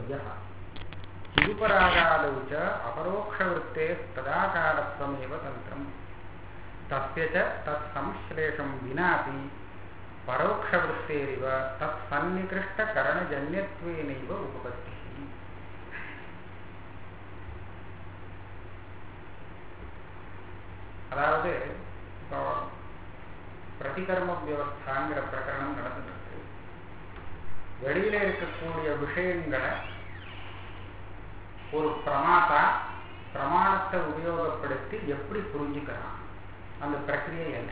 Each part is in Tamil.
द्रष्टव्यः चिदुपरागादौ च अपरोक्षवृत्तेः तदाकारत्वमेव तन्त्रम् तस्य च तत्संश्लेषं विनापि परोक्षवृत्तेरिव तत्सन्निकृष्टकरणजन्यत्वेनैव उपपत्तिः அதாவது இப்போ பிரதிகர்ம வியவஸ்தாங்கிற பிரகரணம் நடந்துட்டு இருக்கு வெளியில இருக்கக்கூடிய விஷயங்களை ஒரு பிரமாதா பிரமாணத்தை உபயோகப்படுத்தி எப்படி புரிஞ்சுக்கிறான் அந்த பிரக்கிரியை என்ன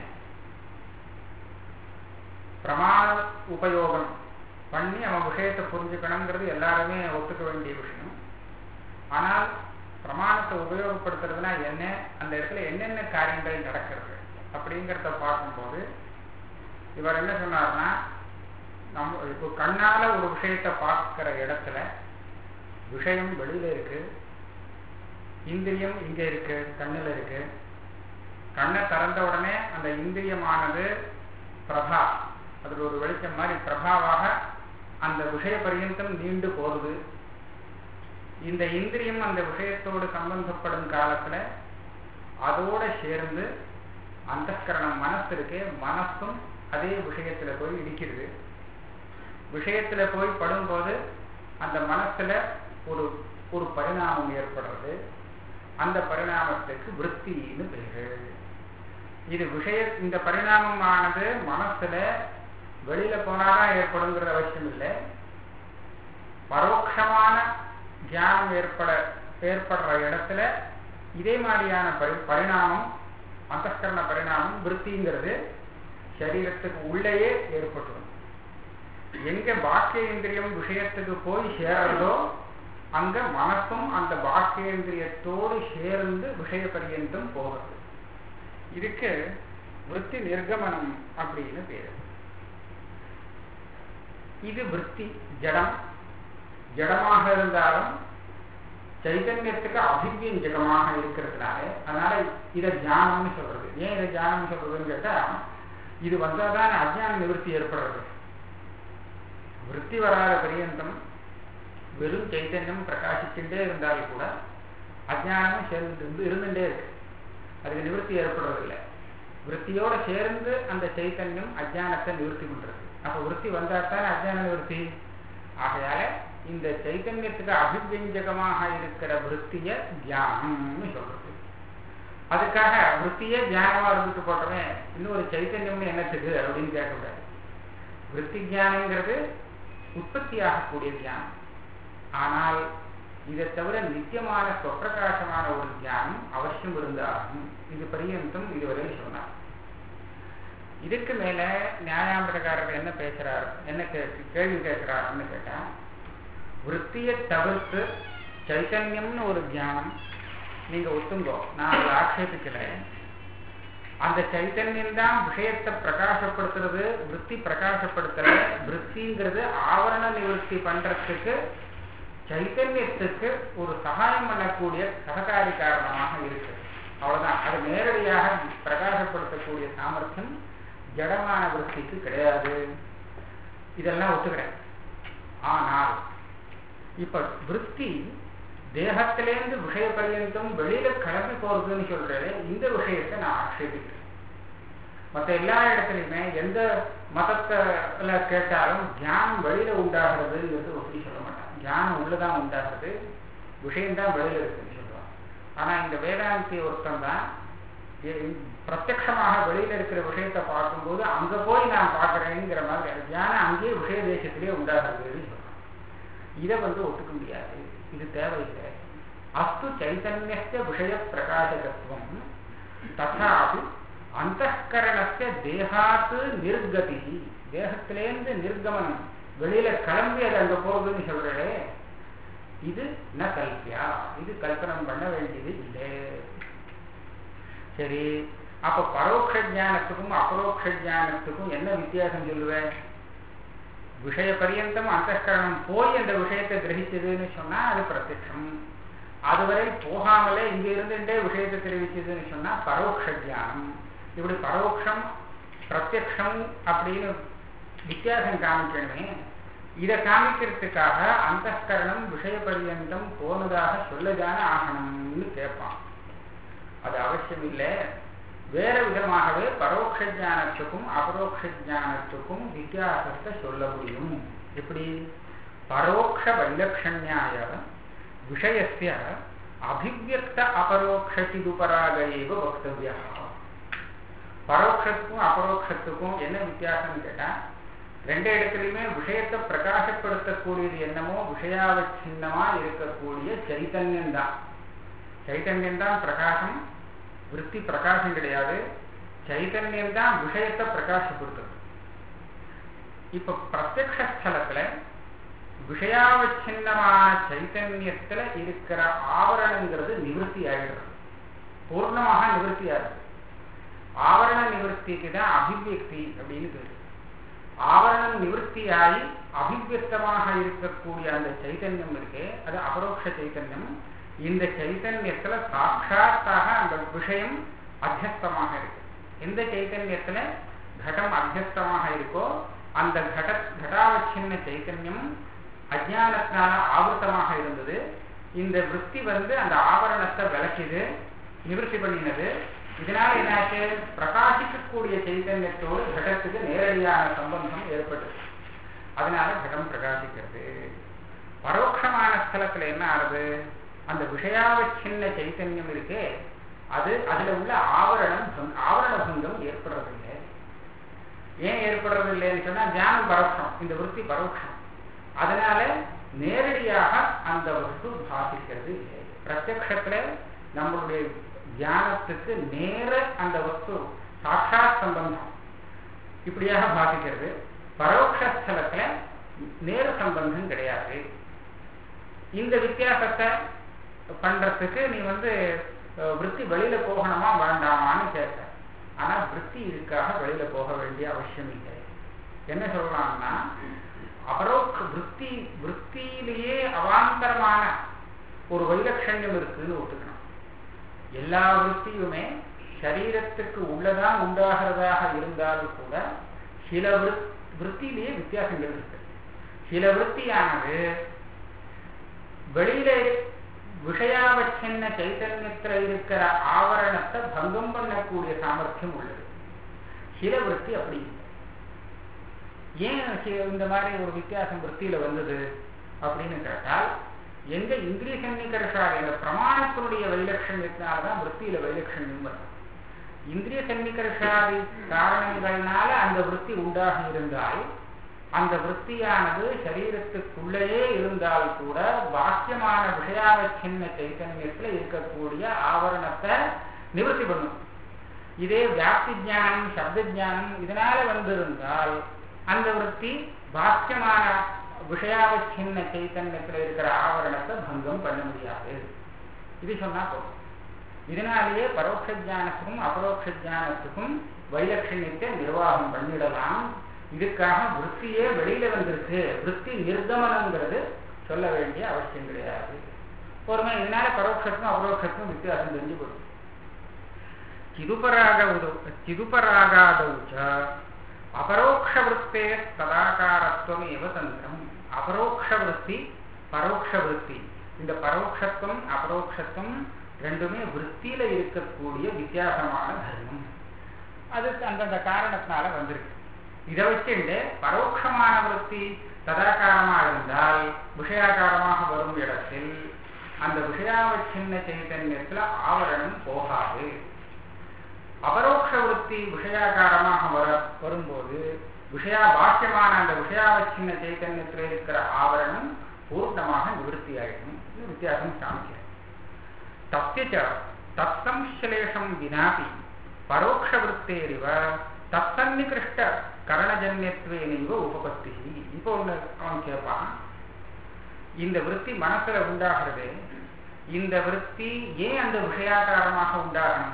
பிரமாண உபயோகம் பண்ணி அவன் விஷயத்தை புரிஞ்சுக்கணுங்கிறது எல்லாருமே ஒத்துக்க வேண்டிய விஷயம் ஆனால் பிரமாணத்தை உபயோகப்படுத்துறதுனா என்ன அந்த இடத்துல என்னென்ன காரியங்கள் நடக்கிறது அப்படிங்கிறத பார்க்கும்போது இவர் என்ன சொன்னார்னா நம்ம இப்போ கண்ணால ஒரு விஷயத்தை பார்க்கிற இடத்துல விஷயம் வெளியில இருக்கு இந்திரியம் இங்க இருக்கு கண்ணுல இருக்கு கண்ணை திறந்த உடனே அந்த இந்திரியமானது பிரபா அதில் ஒரு வெளிச்சம் மாதிரி பிரபாவாக அந்த விஷய பரியந்தம் நீண்டு போகுது இந்த இந்திரியம் அந்த விஷயத்தோடு சம்பந்தப்படும் காலத்துல அதோட சேர்ந்து அந்தக்கரணம் மனசு இருக்கே மனசும் அதே விஷயத்துல போய் இடிக்கிறது விஷயத்துல போய் படும்போது அந்த மனசுல ஒரு ஒரு பரிணாமம் ஏற்படுறது அந்த பரிணாமத்துக்கு விற்த்தின்னு பேரு இது விஷய இந்த பரிணாமமானது மனசுல வெளியில போனாதான் ஏற்படுங்கிற அவசியம் இல்லை பரோட்சமான தியானம் ஏற்பட ஏற்படுற இடத்துல இதே மாதிரியான பரி பரிணாமம் அந்தஸ்கரண பரிணாமம் விற்த்திங்கிறது சரீரத்துக்கு உள்ளேயே ஏற்பட்டுடும் எங்க பாக்கியேந்திரியம் விஷயத்துக்கு போய் சேரதோ அங்க மனசும் அந்த பாக்கியேந்திரியத்தோடு சேர்ந்து விஷய பரியந்தம் போகிறது இதுக்கு விற்பி நிர்கமனம் அப்படின்னு பேரு இது விற்பி ஜடம் ஜடமாக இருந்தாலும் சைதன்யத்துக்கு அபிவியஞ்சகமாக இருக்கிறதுனால அதனால இதை தியானம்னு சொல்றது ஏன் இதை தியானம்னு சொல்றதுன்னு கேட்டா இது வந்தாதான் அஜ்ஞான நிவர்த்தி ஏற்படுறது விற்பி வராத பரியந்தம் வெறும் சைத்தன்யம் பிரகாசிச்சுட்டே இருந்தாலும் கூட அஜ்ஞானமும் சேர்ந்து இருந்து இருந்துட்டே இருக்கு அதுக்கு நிவர்த்தி ஏற்படுறதில்லை விற்த்தியோட சேர்ந்து அந்த சைத்தன்யம் அஜ்ஞானத்தை நிவர்த்தி பண்றது அப்ப விற்பி வந்தாத்தான் அஜ்ஞான நிவர்த்தி ஆகையால இந்த சைத்தன்யத்துக்கு அபிவியஞ்சகமாக இருக்கிற விற்த்திய தியானம்னு சொல்றது அதுக்காக விற்த்தியே தியானமா இருந்துட்டு போட்டோமே இன்னொரு சைத்தன்யம்னு என்னத்துக்கு அப்படின்னு கேட்கக்கூடாது விற்பி தியானங்கிறது உற்பத்தி ஆகக்கூடிய தியானம் ஆனால் இதை தவிர நித்தியமான சொப்பிரகாசமான ஒரு தியானம் அவசியம் இருந்தாகும் இது பரியந்தம் இதுவரை சொன்னார் இதுக்கு மேல நியாயாமிரகாரர் என்ன பேசுறார் என்ன கேள்வி கேட்கிறாருன்னு கேட்டா விற்த்தியை தவிர்த்து சைத்தன்யம்னு ஒரு தியானம் நீங்க ஒத்துங்கோ நான் அதை ஆட்சேபிக்கல அந்த சைத்தன்யம் தான் விஷயத்தை பிரகாசப்படுத்துறது விற்பி பிரகாசப்படுத்துற விற்பிங்கிறது ஆவரண நிவர்த்தி பண்றதுக்கு சைத்தன்யத்துக்கு ஒரு சகாயம் பண்ணக்கூடிய சககாரி காரணமாக இருக்கு அவ்வளவுதான் அது நேரடியாக பிரகாசப்படுத்தக்கூடிய சாமர்த்தியம் ஜடமான விற்பிக்கு கிடையாது இதெல்லாம் ஒத்துக்கிறேன் ஆனால் இப்ப விற்பி தேகத்திலேருந்து விஷய பரியந்தம் வெளியில கிளம்பி போறதுன்னு சொல்றது இந்த விஷயத்தை நான் ஆட்சேபிக்கிறேன் மற்ற எல்லா இடத்துலையுமே எந்த மதத்துல கேட்டாலும் தியானம் வெளியில உண்டாகிறதுங்கிறது ஒப்பி சொல்ல மாட்டான் தியானம் உள்ளதான் உண்டாகிறது விஷயம்தான் வெளியில இருக்குன்னு சொல்லுவான் ஆனா இந்த வேதாந்தி ஒருத்தன் தான் பிரத்யமாக வெளியில இருக்கிற விஷயத்தை பார்க்கும்போது அங்க போய் நான் பார்க்கறேங்கிற மாதிரி தியானம் அங்கேயே விஷய தேசத்திலே உண்டாகிறதுன்னு சொல்றான் இதை வந்து ஒத்துக்க முடியாது இது தேவையில்லை அஸ்து சைத்தன்யஸ்ய விஷய பிரகாசகத்துவம் ததாபி அந்தகரணஸ்ய தேகாத்து நிர்கதி தேகத்திலேருந்து நிர்கமனம் வெளியில கிளம்பி அது அங்க போகுதுன்னு சொல்றே இது ந கல்பியா இது கல்பனம் பண்ண வேண்டியது இல்லை சரி அப்ப பரோட்ச ஜானத்துக்கும் அபரோக்ஷ ஜானத்துக்கும் என்ன வித்தியாசம் சொல்லுவேன் விஷய பரியந்தம் அந்தகரணம் போய் அந்த விஷயத்தை கிரகிச்சதுன்னு சொன்னா அது பிரத்யட்சம் அதுவரை போகாமலே இங்க இருந்துட்டே விஷயத்தை தெரிவிச்சதுன்னு சொன்னா பரோட்ச ஜானம் இப்படி பரோட்சம் பிரத்யக்ஷம் அப்படின்னு வித்தியாசம் காமிக்கணுமே இதை காமிக்கிறதுக்காக அந்த கரணம் விஷய பரியந்தம் போனதாக சொல்லதான ஆகணும்னு கேட்பான் அது அவசியம் இல்லை வேற விதமாகவே பரோட்ச ஞானத்துக்கும் அபரோக்ஷ ஞானத்துக்கும் வித்தியாசத்தை சொல்ல முடியும் எப்படி பரோட்ச வைலட்சண்யாய விஷயஸ்ய அபிவியக்த அபரோக்ஷிதுபராக ஏவ வக்தவியா பரோட்சத்துக்கும் அபரோக்ஷத்துக்கும் என்ன வித்தியாசம்னு கேட்டா ரெண்டு இடத்துலையுமே விஷயத்தை பிரகாசப்படுத்தக்கூடியது என்னமோ விஷயாவச்சின்னமா இருக்கக்கூடிய சைத்தன்யம் தான் சைத்தன்யம் தான் பிரகாசம் விற்பி பிரகாசம் கிடையாது சைத்தன்யம் தான் விஷயத்தை பிரகாசப்படுத்துறது இப்ப பிரத்யக்ஷ ஸ்தலத்துல விஷயாவச்சின்னமான சைத்தன்யத்துல இருக்கிற ஆவரணங்கிறது நிவர்த்தி ஆயிடுறது பூர்ணமாக நிவர்த்தி ஆகுது ஆவரண நிவர்த்திக்கு தான் அபிவியக்தி அப்படின்னு பேரு ஆவரணம் நிவர்த்தியாகி அபிவியக்தமாக இருக்கக்கூடிய அந்த சைத்தன்யம் இருக்கே அது அபரோக்ஷ சைத்தன்யம் இந்த சைத்தன்யத்துல சாட்சாத்தாக அந்த விஷயம் அத்தியஸ்தமாக இருக்கு எந்த சைத்தன்யத்துல கடம் அத்தியஸ்தமாக இருக்கோ அந்த கட கடாவச்சின்ன சைத்தன்யம் அஜானத்தினால ஆவர்த்தமாக இருந்தது இந்த விற்பி வந்து அந்த ஆவரணத்தை விளக்கிது நிவர்த்தி பண்ணினது இதனால என்னாச்சு பிரகாசிக்கக்கூடிய சைத்தன்யத்தோடு கடத்துக்கு நேரடியான சம்பந்தம் ஏற்பட்டது அதனால கடம் பிரகாசிக்கிறது பரோட்சமான ஸ்தலத்துல என்ன ஆகுது அந்த விஷயாவச்சின்ன சைத்தன்யம் இருக்கே அது அதுல உள்ள ஆவரணம் ஆவரண பங்கம் ஏற்படுறதில்லை ஏன் ஏற்படுறது இல்லைன்னு சொன்னா தியானம் பரோட்சம் இந்த விற்பி பரோட்சம் அதனால நேரடியாக அந்த வஸ்து பாசிக்கிறது இல்லை பிரத்யக்ஷத்துல நம்மளுடைய தியானத்துக்கு நேர அந்த வஸ்து சாட்சாத் சம்பந்தம் இப்படியாக பாதிக்கிறது பரோட்சஸ்தலத்துல நேர சம்பந்தம் கிடையாது இந்த வித்தியாசத்தை பண்றதுக்கு நீ வந்து விற்பி வெளியில போகணுமா வேண்டாமான்னு கேட்க ஆனா விற்பி இதுக்காக வெளியில போக வேண்டிய அவசியம் இல்லை என்ன சொல்லலாம்னா அபரோக் விற்பி விற்பியிலேயே அவாந்தரமான ஒரு வைலட்சண்யம் இருக்குன்னு ஒத்துக்கணும் எல்லா விற்பியுமே சரீரத்துக்கு உள்ளதான் உண்டாகிறதாக இருந்தாலும் கூட சில விற்பியிலேயே வித்தியாசங்கள் இருக்கு சில விற்பியானது வெளியில விஷயாவச்சின்ன சைத்தன்யத்துல இருக்கிற ஆவரணத்தை பங்கம் பண்ணக்கூடிய சாமர்த்தியம் உள்ளது சில விற்பி அப்படி ஏன் இந்த மாதிரி ஒரு வித்தியாசம் விற்பியில வந்தது அப்படின்னு கேட்டால் எங்க இந்திரிய சன்னிகர்ஷாக இந்த பிரமாணத்தினுடைய வைலட்சண்யத்தினால்தான் விற்பியில வைலட்சண்யம் வரும் இந்திரிய சன்னிகர்ஷாதி காரணங்கள்னால அந்த விற்பி உண்டாகி இருந்தால் அந்த விற்பியானது சரீரத்துக்குள்ளேயே இருந்தால் கூட பாக்கியமான விஷயாவச்சின்ன சைத்தன்யத்துல இருக்கக்கூடிய ஆவரணத்தை நிவர்த்தி பண்ணும் இதே வியாப்தி ஜானம் சப்த ஜானம் இதனால வந்திருந்தால் அந்த விற்பி பாக்கியமான விஷயாவச்சின்ன சைத்தன்யத்துல இருக்கிற ஆவரணத்தை பங்கம் பண்ண முடியாது இது சொன்னா போதும் இதனாலேயே பரோட்ச ஜானத்துக்கும் அபரோக்ஷ ஜானத்துக்கும் வைலட்சண்யத்தை நிர்வாகம் பண்ணிடலாம் இதுக்காக விற்பியே வெளியில வந்திருக்கு விற்பி நிர்கமனங்கிறது சொல்ல வேண்டிய அவசியம் கிடையாது ஒருமை இதனால பரோட்சத்துக்கும் அபரோக்ஷத்துக்கும் வித்தியாசம் தெரிஞ்சு போடும் சிதுபராக சிதுபராகாதௌச்ச அபரோக்ஷ விற்பே சதாகாரத்துவம் ஏவ தந்திரம் அபரோக்ஷ விற்பி பரோட்ச விற்பி இந்த பரோட்சத்துவம் அபரோக்ஷத்துவம் ரெண்டுமே விற்பியில இருக்கக்கூடிய வித்தியாசமான தர்மம் அது அந்தந்த காரணத்தினால வந்திருக்கு இதை வச்சுட்டு பரோட்சமான விற்பி சதாகாரமாக இருந்தால் விஷயாகாரமாக வரும் இடத்தில் அந்த விஷயாவச்சின்ன சைத்தன்யத்துல ஆவரணம் போகாது அபரோக்ஷ விற்பி விஷயாகாரமாக வர வரும்போது விஷயா பாக்கியமான அந்த விஷயாவச்சின்ன சைத்தன்யத்தில் இருக்கிற ஆவரணம் பூர்ணமாக நிவர்த்தி ஆயிடும் வித்தியாசம் காமிக்கிறேன் தத்திய தத்சம்சலேஷம் வினாபி பரோட்ச விற்பேரிவ தத்தன்னிகிருஷ்ட கரணஜன்யத்துவேனைவ உபபத்தி இப்போ ஒண்ணு அவன் கேட்பான் இந்த விற்பி மனசுல உண்டாகிறது இந்த விற்பி ஏன் அந்த விஷயாகாரமாக உண்டாகணும்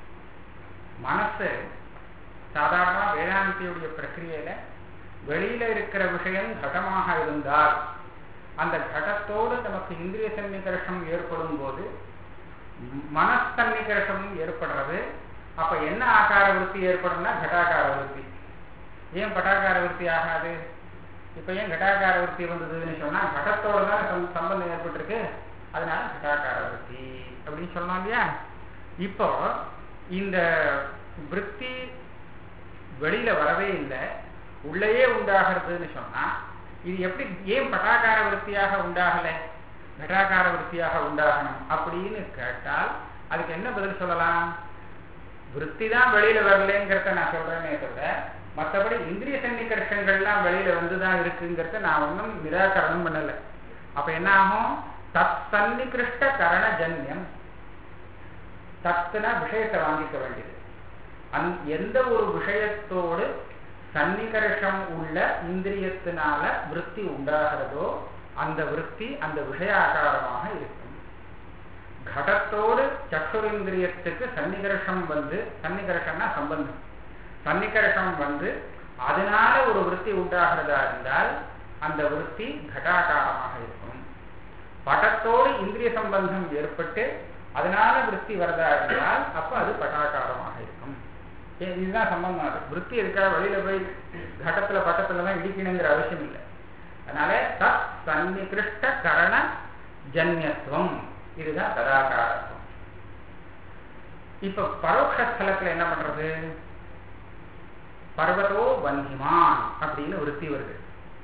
மனசு சாதாரண வேதாந்தியுடைய பிரக்கிரியையில வெளியில இருக்கிற விஷயம் கடமாக இருந்தால் அந்த கடத்தோடு நமக்கு இந்திரிய சன்னிகர்ஷம் ஏற்படும் போது மனசன்னிகர்ஷம் ஏற்படுறது அப்ப என்ன ஆகார விற்பி ஏற்படும்னா கடாகார விற்பி ஏன் பட்டாகார விற்பி ஆகாது இப்ப ஏன் கட்டாகார விருத்தி வந்ததுன்னு சொன்னா கடத்தோட தான் சம்- சம்பந்தம் ஏற்பட்டிருக்கு அதனால கட்டாகார விருத்தி அப்படின்னு சொல்லலாம் இல்லையா இப்போ இந்த விருத்தி வெளியில வரவே இல்லை உள்ளேயே உண்டாகிறதுன்னு சொன்னா இது எப்படி ஏன் பட்டாகார விருத்தியாக உண்டாகலை கட்டாகார விருத்தியாக உண்டாகணும் அப்படின்னு கேட்டால் அதுக்கு என்ன பதில் சொல்லலாம் விருத்தி தான் வெளியில வரலங்கிறத நான் சொல்றேனே தவிர மற்றபடி இந்திரிய சன்னிகர்ஷங்கள்லாம் வெளியில வந்துதான் இருக்குங்கிறத நான் ஒன்றும் நிராகரணம் பண்ணல அப்ப என்ன ஆகும் தத் சன்னிகிருஷ்ட கரணஜன்யம் தத்துனா விஷயத்தை வாங்கிக்க வேண்டியது அந் எந்த ஒரு விஷயத்தோடு சன்னிகர்ஷம் உள்ள இந்திரியத்தினால விருத்தி உண்டாகிறதோ அந்த விருத்தி அந்த விஷயாகாரமாக இருக்கும் கடத்தோடு சக்ஷுரேந்திரியத்துக்கு சன்னிகர்ஷம் வந்து சன்னிகர்ஷம்னா சம்பந்தம் சன்னிகர்ஷம் வந்து அதனால ஒரு விருத்தி உண்டாகிறதா இருந்தால் அந்த விருத்தி கடாகாரமாக இருக்கும் படத்தோடு இந்திரிய சம்பந்தம் ஏற்பட்டு அதனால விருத்தி வரதா இருந்தால் அப்ப அது பட்டாகாரமாக இருக்கும் ஏன் இதுதான் சம்பந்தம் அது விருத்தி எதுக்காக வெளியில போய் கடத்துல பட்டத்துல தான் இடிக்கணுங்கிற அவசியம் இல்லை அதனால தத் சன்னிகிருஷ்ட கரண ஜன்யத்துவம் இதுதான் ததாகாரத்துவம் இப்ப பரோட்ச ஸ்தலத்துல என்ன பண்றது பர்வதோ வன்னிமான் அப்படின்னு விருத்தி வருது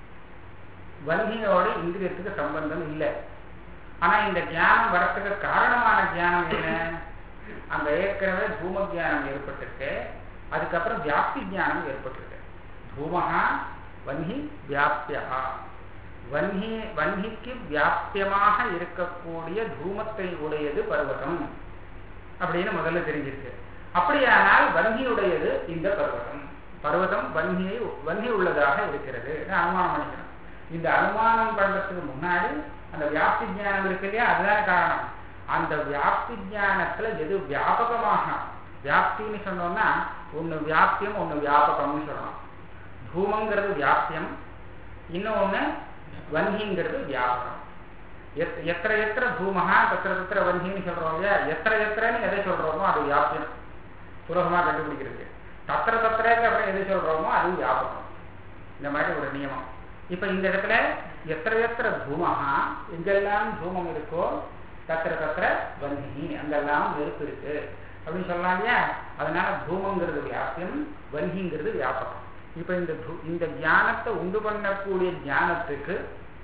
வன்னியோட இந்திரியத்துக்கு சம்பந்தம் இல்லை ஆனா இந்த ஞானம் வரத்துக்கு காரணமான ஞானம் என்ன அங்க ஏற்கனவே தூம ஜானம் ஏற்பட்டிருக்கு அதுக்கப்புறம் வியாப்தி ஞானம் ஏற்பட்டிருக்கு தூமகா வன்னி வியாபியா வன்னி வன்னிக்கு வியாபியமாக இருக்கக்கூடிய தூமத்தை உடையது பர்வதம் அப்படின்னு முதல்ல தெரிஞ்சிருக்கு அப்படியானால் வன்னியுடையது இந்த பர்வதம் பர்வதம் வன்னியை வன்னி உள்ளதாக இருக்கிறது அனுமானம் பண்ணிக்கணும் இந்த அனுமானம் பண்றதுக்கு முன்னாடி அந்த வியாப்தி ஞானம் இருக்கு இல்லையா அதுதான் காரணம் அந்த வியாப்தி ஞானத்துல எது வியாபகமாக வியாப்தின்னு சொன்னோம்னா ஒண்ணு வியாப்தியம் ஒண்ணு வியாபகம்னு சொல்லணும் தூமங்கிறது வியாப்தியம் இன்னொன்னு வன்னிங்கிறது வியாபகம் எத் எத்திர எத்திர தூமகா தத்திர தத்திர வன்னின்னு சொல்றோம் இல்லையா எத்திர எத்திரன்னு எதை சொல்றோமோ அது வியாப்தியம் சுலபமா கண்டுபிடிக்கிறது தத்திர தத்திரக்கு அப்புறம் எது சொல்றோமோ அது வியாபகம் இந்த மாதிரி ஒரு நியமம் இப்ப இந்த இடத்துல எத்திர எத்திர தூமகா எங்கெல்லாம் தூமம் இருக்கோ தத்திர தத்திர வன்னி அங்கெல்லாம் நெருப்பு இருக்கு அப்படின்னு சொல்லலாம் இல்லையா அதனால தூமங்கிறது வியாபியம் வன்னிங்கிறது வியாபகம் இப்ப இந்த இந்த ஞானத்தை உண்டு பண்ணக்கூடிய ஞானத்துக்கு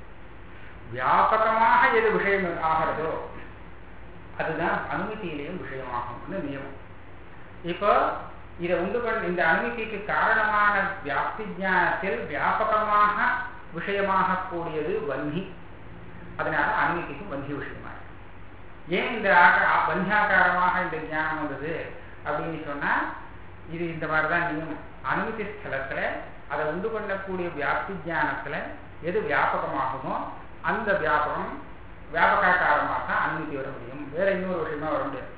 வியாபகமாக எது விஷயம் ஆகிறதோ அதுதான் அனுமதியிலையும் விஷயமாகும்னு நியமம் இப்போ இதை உண்டு பண்ண இந்த அனுமதிக்கு காரணமான வியாப்தி ஞானத்தில் வியாபகமாக விஷயமாக கூடியது வன்னி அதனால அனுமதிக்கும் வன்னி விஷயமாக ஏன் இந்த வன்யாகாரமாக இந்த ஞானம் வந்தது அப்படின்னு சொன்னா இது இந்த மாதிரிதான் நியமம் அனுமதி ஸ்தலத்துல அதை உண்டு பண்ணக்கூடிய வியாப்தி ஞானத்துல எது வியாபகமாகுமோ அந்த வியாபகம் வியாபகாக்காரமாக தான் அனுமதி வர முடியும் வேற இன்னொரு விஷயமா வர முடியாது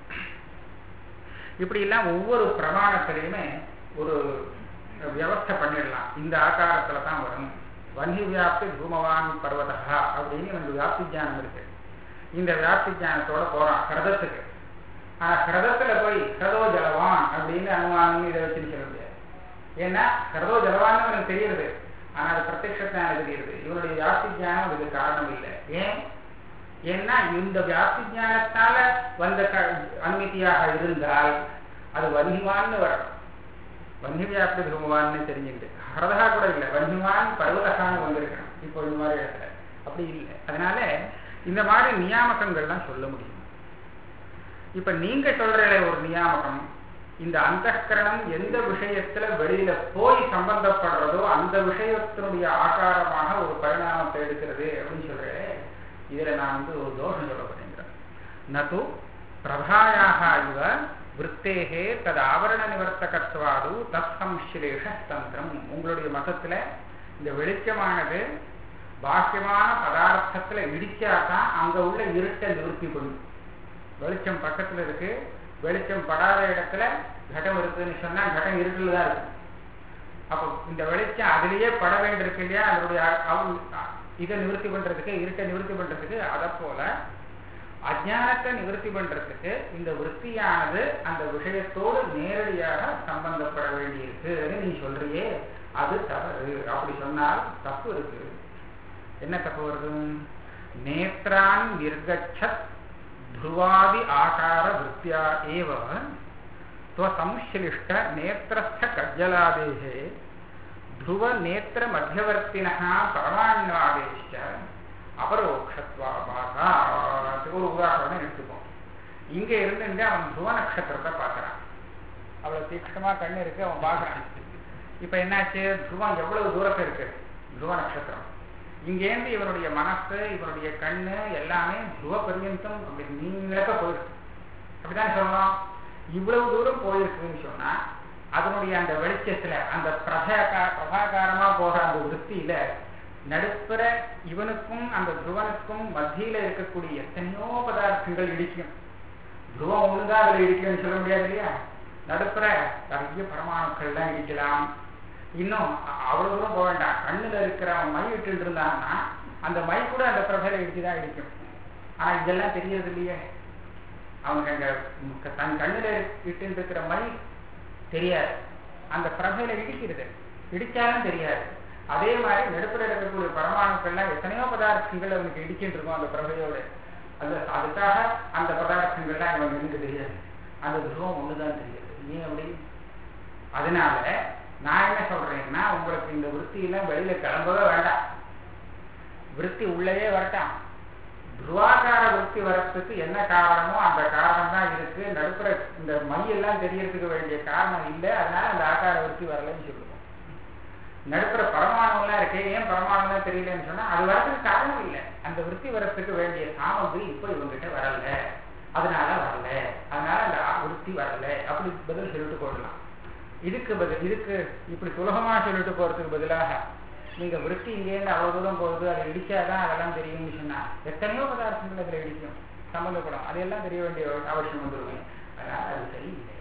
இப்படி எல்லாம் ஒவ்வொரு பிரமாணத்திலையுமே ஒரு வியவஸ்தை பண்ணிடலாம் இந்த ஆகாரத்துல தான் வரும் வன்னி வியாப்தி தூமவான் பர்வதா அப்படின்னு எனக்கு வியாப்தி ஜானம் இருக்கு இந்த வியாப்தி ஜானத்தோட போறான் கிரதத்துக்கு ஆனா கிரதத்துல போய் கிரதோ ஜலவான் அப்படின்னு அனுமானம் இதை வச்சு சொல்ல முடியாது ஏன்னா கிரதோ ஜலவான்னு எனக்கு தெரியுது ஆனா அது பிரத்யட்சத்தான தெரியுது இவனுடைய வியாப்தி ஜானம் அதுக்கு காரணம் இல்லை ஏன் ஏன்னா இந்த வியாப்தி ஞானத்தால வந்த அனுமதியாக இருந்தால் அது வன்னிமான்னு வரணும் வன்னி வியாப்தி தூமவான்னு தெரிஞ்சுட்டு ஹரதா கூட இல்லை வன்னிமான் பர்வதகான்னு வந்திருக்கணும் இப்போ இந்த மாதிரி இடத்துல அப்படி இல்லை அதனால இந்த மாதிரி நியாமகங்கள்லாம் சொல்ல முடியும் இப்ப நீங்க சொல்ற ஒரு நியாமகம் இந்த அந்தகரணம் எந்த விஷயத்துல வெளியில போய் சம்பந்தப்படுறதோ அந்த விஷயத்தினுடைய ஆகாரமாக ஒரு பரிணாமத்தை எடுக்கிறது அப்படின்னு சொல்றேன் இதுல நான் வந்து ஒரு தோஷம் சொல்லப்படுகிறேன் நது பிரபாயாக இவ விற்பேகே தது ஆவரண நிவர்த்தகத்வாது தத் சம்ஸ்லேஷ தந்திரம் உங்களுடைய மதத்துல இந்த வெளிச்சமானது பாக்கியமான பதார்த்தத்துல இடிச்சாதான் அங்க உள்ள இருட்டை நிவர்த்தி பண்ணும் வெளிச்சம் பக்கத்துல இருக்கு வெளிச்சம் படாத இடத்துல கடம் இருக்குன்னு சொன்னா கடம் இருட்டில் தான் இருக்கு அப்போ இந்த வெளிச்சம் அதுலயே பட வேண்டியிருக்கு இல்லையா அதனுடைய இதை நிவர்த்தி பண்றதுக்கு இருட்டை நிவர்த்தி பண்றதுக்கு அதை போல அஜானத்தை நிவர்த்தி பண்றதுக்கு இந்த விற்த்தியானது அந்த விஷயத்தோடு நேரடியாக சம்பந்தப்பட வேண்டியிருக்குன்னு நீ சொல்றியே அது தவறு அப்படி சொன்னால் தப்பு இருக்கு என்ன தப்பு வருது நேத்ரான் நிர்கச்சத் ध्रुवादि आकार वृत्त्या एव स्वसंश्लिष्ट नेत्रस्थ कज्जलादेः ध्रुव नेत्र मध्यवर्तिनः परमाण्वादेश्च அபரோக்ஷத்வாபாகாத் ஒரு உதாரணம் எடுத்துப்போம் இங்க இருந்துட்டு அவன் துருவ நட்சத்திரத்தை பார்க்கறான் அவ்வளவு தீட்சணமா கண்ணு இருக்கு அவன் பார்க்கறான் இப்ப என்னாச்சு துருவம் எவ்வளவு தூரத்துல இருக்கு துருவ நட்சத்திரம் இங்கேருந்து இவனுடைய மனசு இவனுடைய கண்ணு எல்லாமே துருவ பரியந்தம் அப்படி நீங்களக்க போயிருக்கு அப்படிதான் சொல்லலாம் இவ்வளவு தூரம் போயிருக்குன்னு சொன்னா அதனுடைய அந்த வெளிச்சத்துல அந்த பிரபாகா பிரபாகாரமா போகிற அந்த விற்பியில நடுப்புற இவனுக்கும் அந்த துருவனுக்கும் மத்தியில இருக்கக்கூடிய எத்தனையோ பதார்த்தங்கள் இடிக்கும் துருவம் ஒண்ணுதான் அதுல இடிக்கும்னு சொல்ல முடியாது இல்லையா நடுப்புற நிறைய பரமாணுக்கள்லாம் இடிக்கலாம் இன்னும் அவ்வளவு தூரம் போக வேண்டாம் கண்ணுல இருக்கிற மை விட்டு இருந்தான்னா அந்த மை கூட அந்த பிரபையில இடிச்சுதான் இடிக்கும் ஆனா இதெல்லாம் தெரியறது இல்லையே அவங்க அங்க தன் கண்ணுல இட்டு இருக்கிற மை தெரியாது அந்த பிரபையில இடிக்கிறது இடிச்சாலும் தெரியாது அதே மாதிரி நடுப்புற இருக்கக்கூடிய பரமாணுக்கள்லாம் எத்தனையோ பதார்த்தங்கள் அவனுக்கு இடிக்கிட்டு இருக்கும் அந்த பிரபையோடு அந்த அதுக்காக அந்த பதார்த்தங்கள்லாம் இவனுக்கு தெரியாது அந்த துருவம் ஒண்ணுதான் தெரியாது ஏன் அப்படி அதனால நான் என்ன சொல்றேன்னா உங்களுக்கு இந்த விற்த்தியெல்லாம் வெளியில கிளம்பவே வேண்டாம் விற்பி உள்ளேயே வரட்டாம் துருவாகார விற்பி வரத்துக்கு என்ன காரணமோ அந்த காரணம் தான் இருக்கு நடுப்புற இந்த மையெல்லாம் தெரியறதுக்கு வேண்டிய காரணம் இல்லை அதனால அந்த ஆகார விற்பி வரலன்னு சொல்லுவோம் நடுப்புற பரமாணுலாம் இருக்கு ஏன் பரமாணுலாம் தெரியலன்னு சொன்னா அது வரதுக்கு காரணம் இல்லை அந்த விற்பி வரத்துக்கு வேண்டிய சாமகிரி இப்போ இவங்கிட்ட வரல அதனால வரல அதனால அந்த விற்பி வரல அப்படி பதில் சொல்லிட்டு போடலாம் இதுக்கு பதில் இதுக்கு இப்படி சுலபமா சொல்லிட்டு போறதுக்கு பதிலாக நீங்க விருத்தி இங்கேருந்து அவ்வளவு தூரம் போகுது அதை இடிச்சாதான் அதெல்லாம் தெரியும்னு சொன்னா எத்தனையோ பதார்த்தங்கள் அதுல இடிக்கும் சம்மந்தப்படும் அதையெல்லாம் தெரிய வேண்டிய அவசியம் வந்துருவீங்க அதனால அது சரியில்லை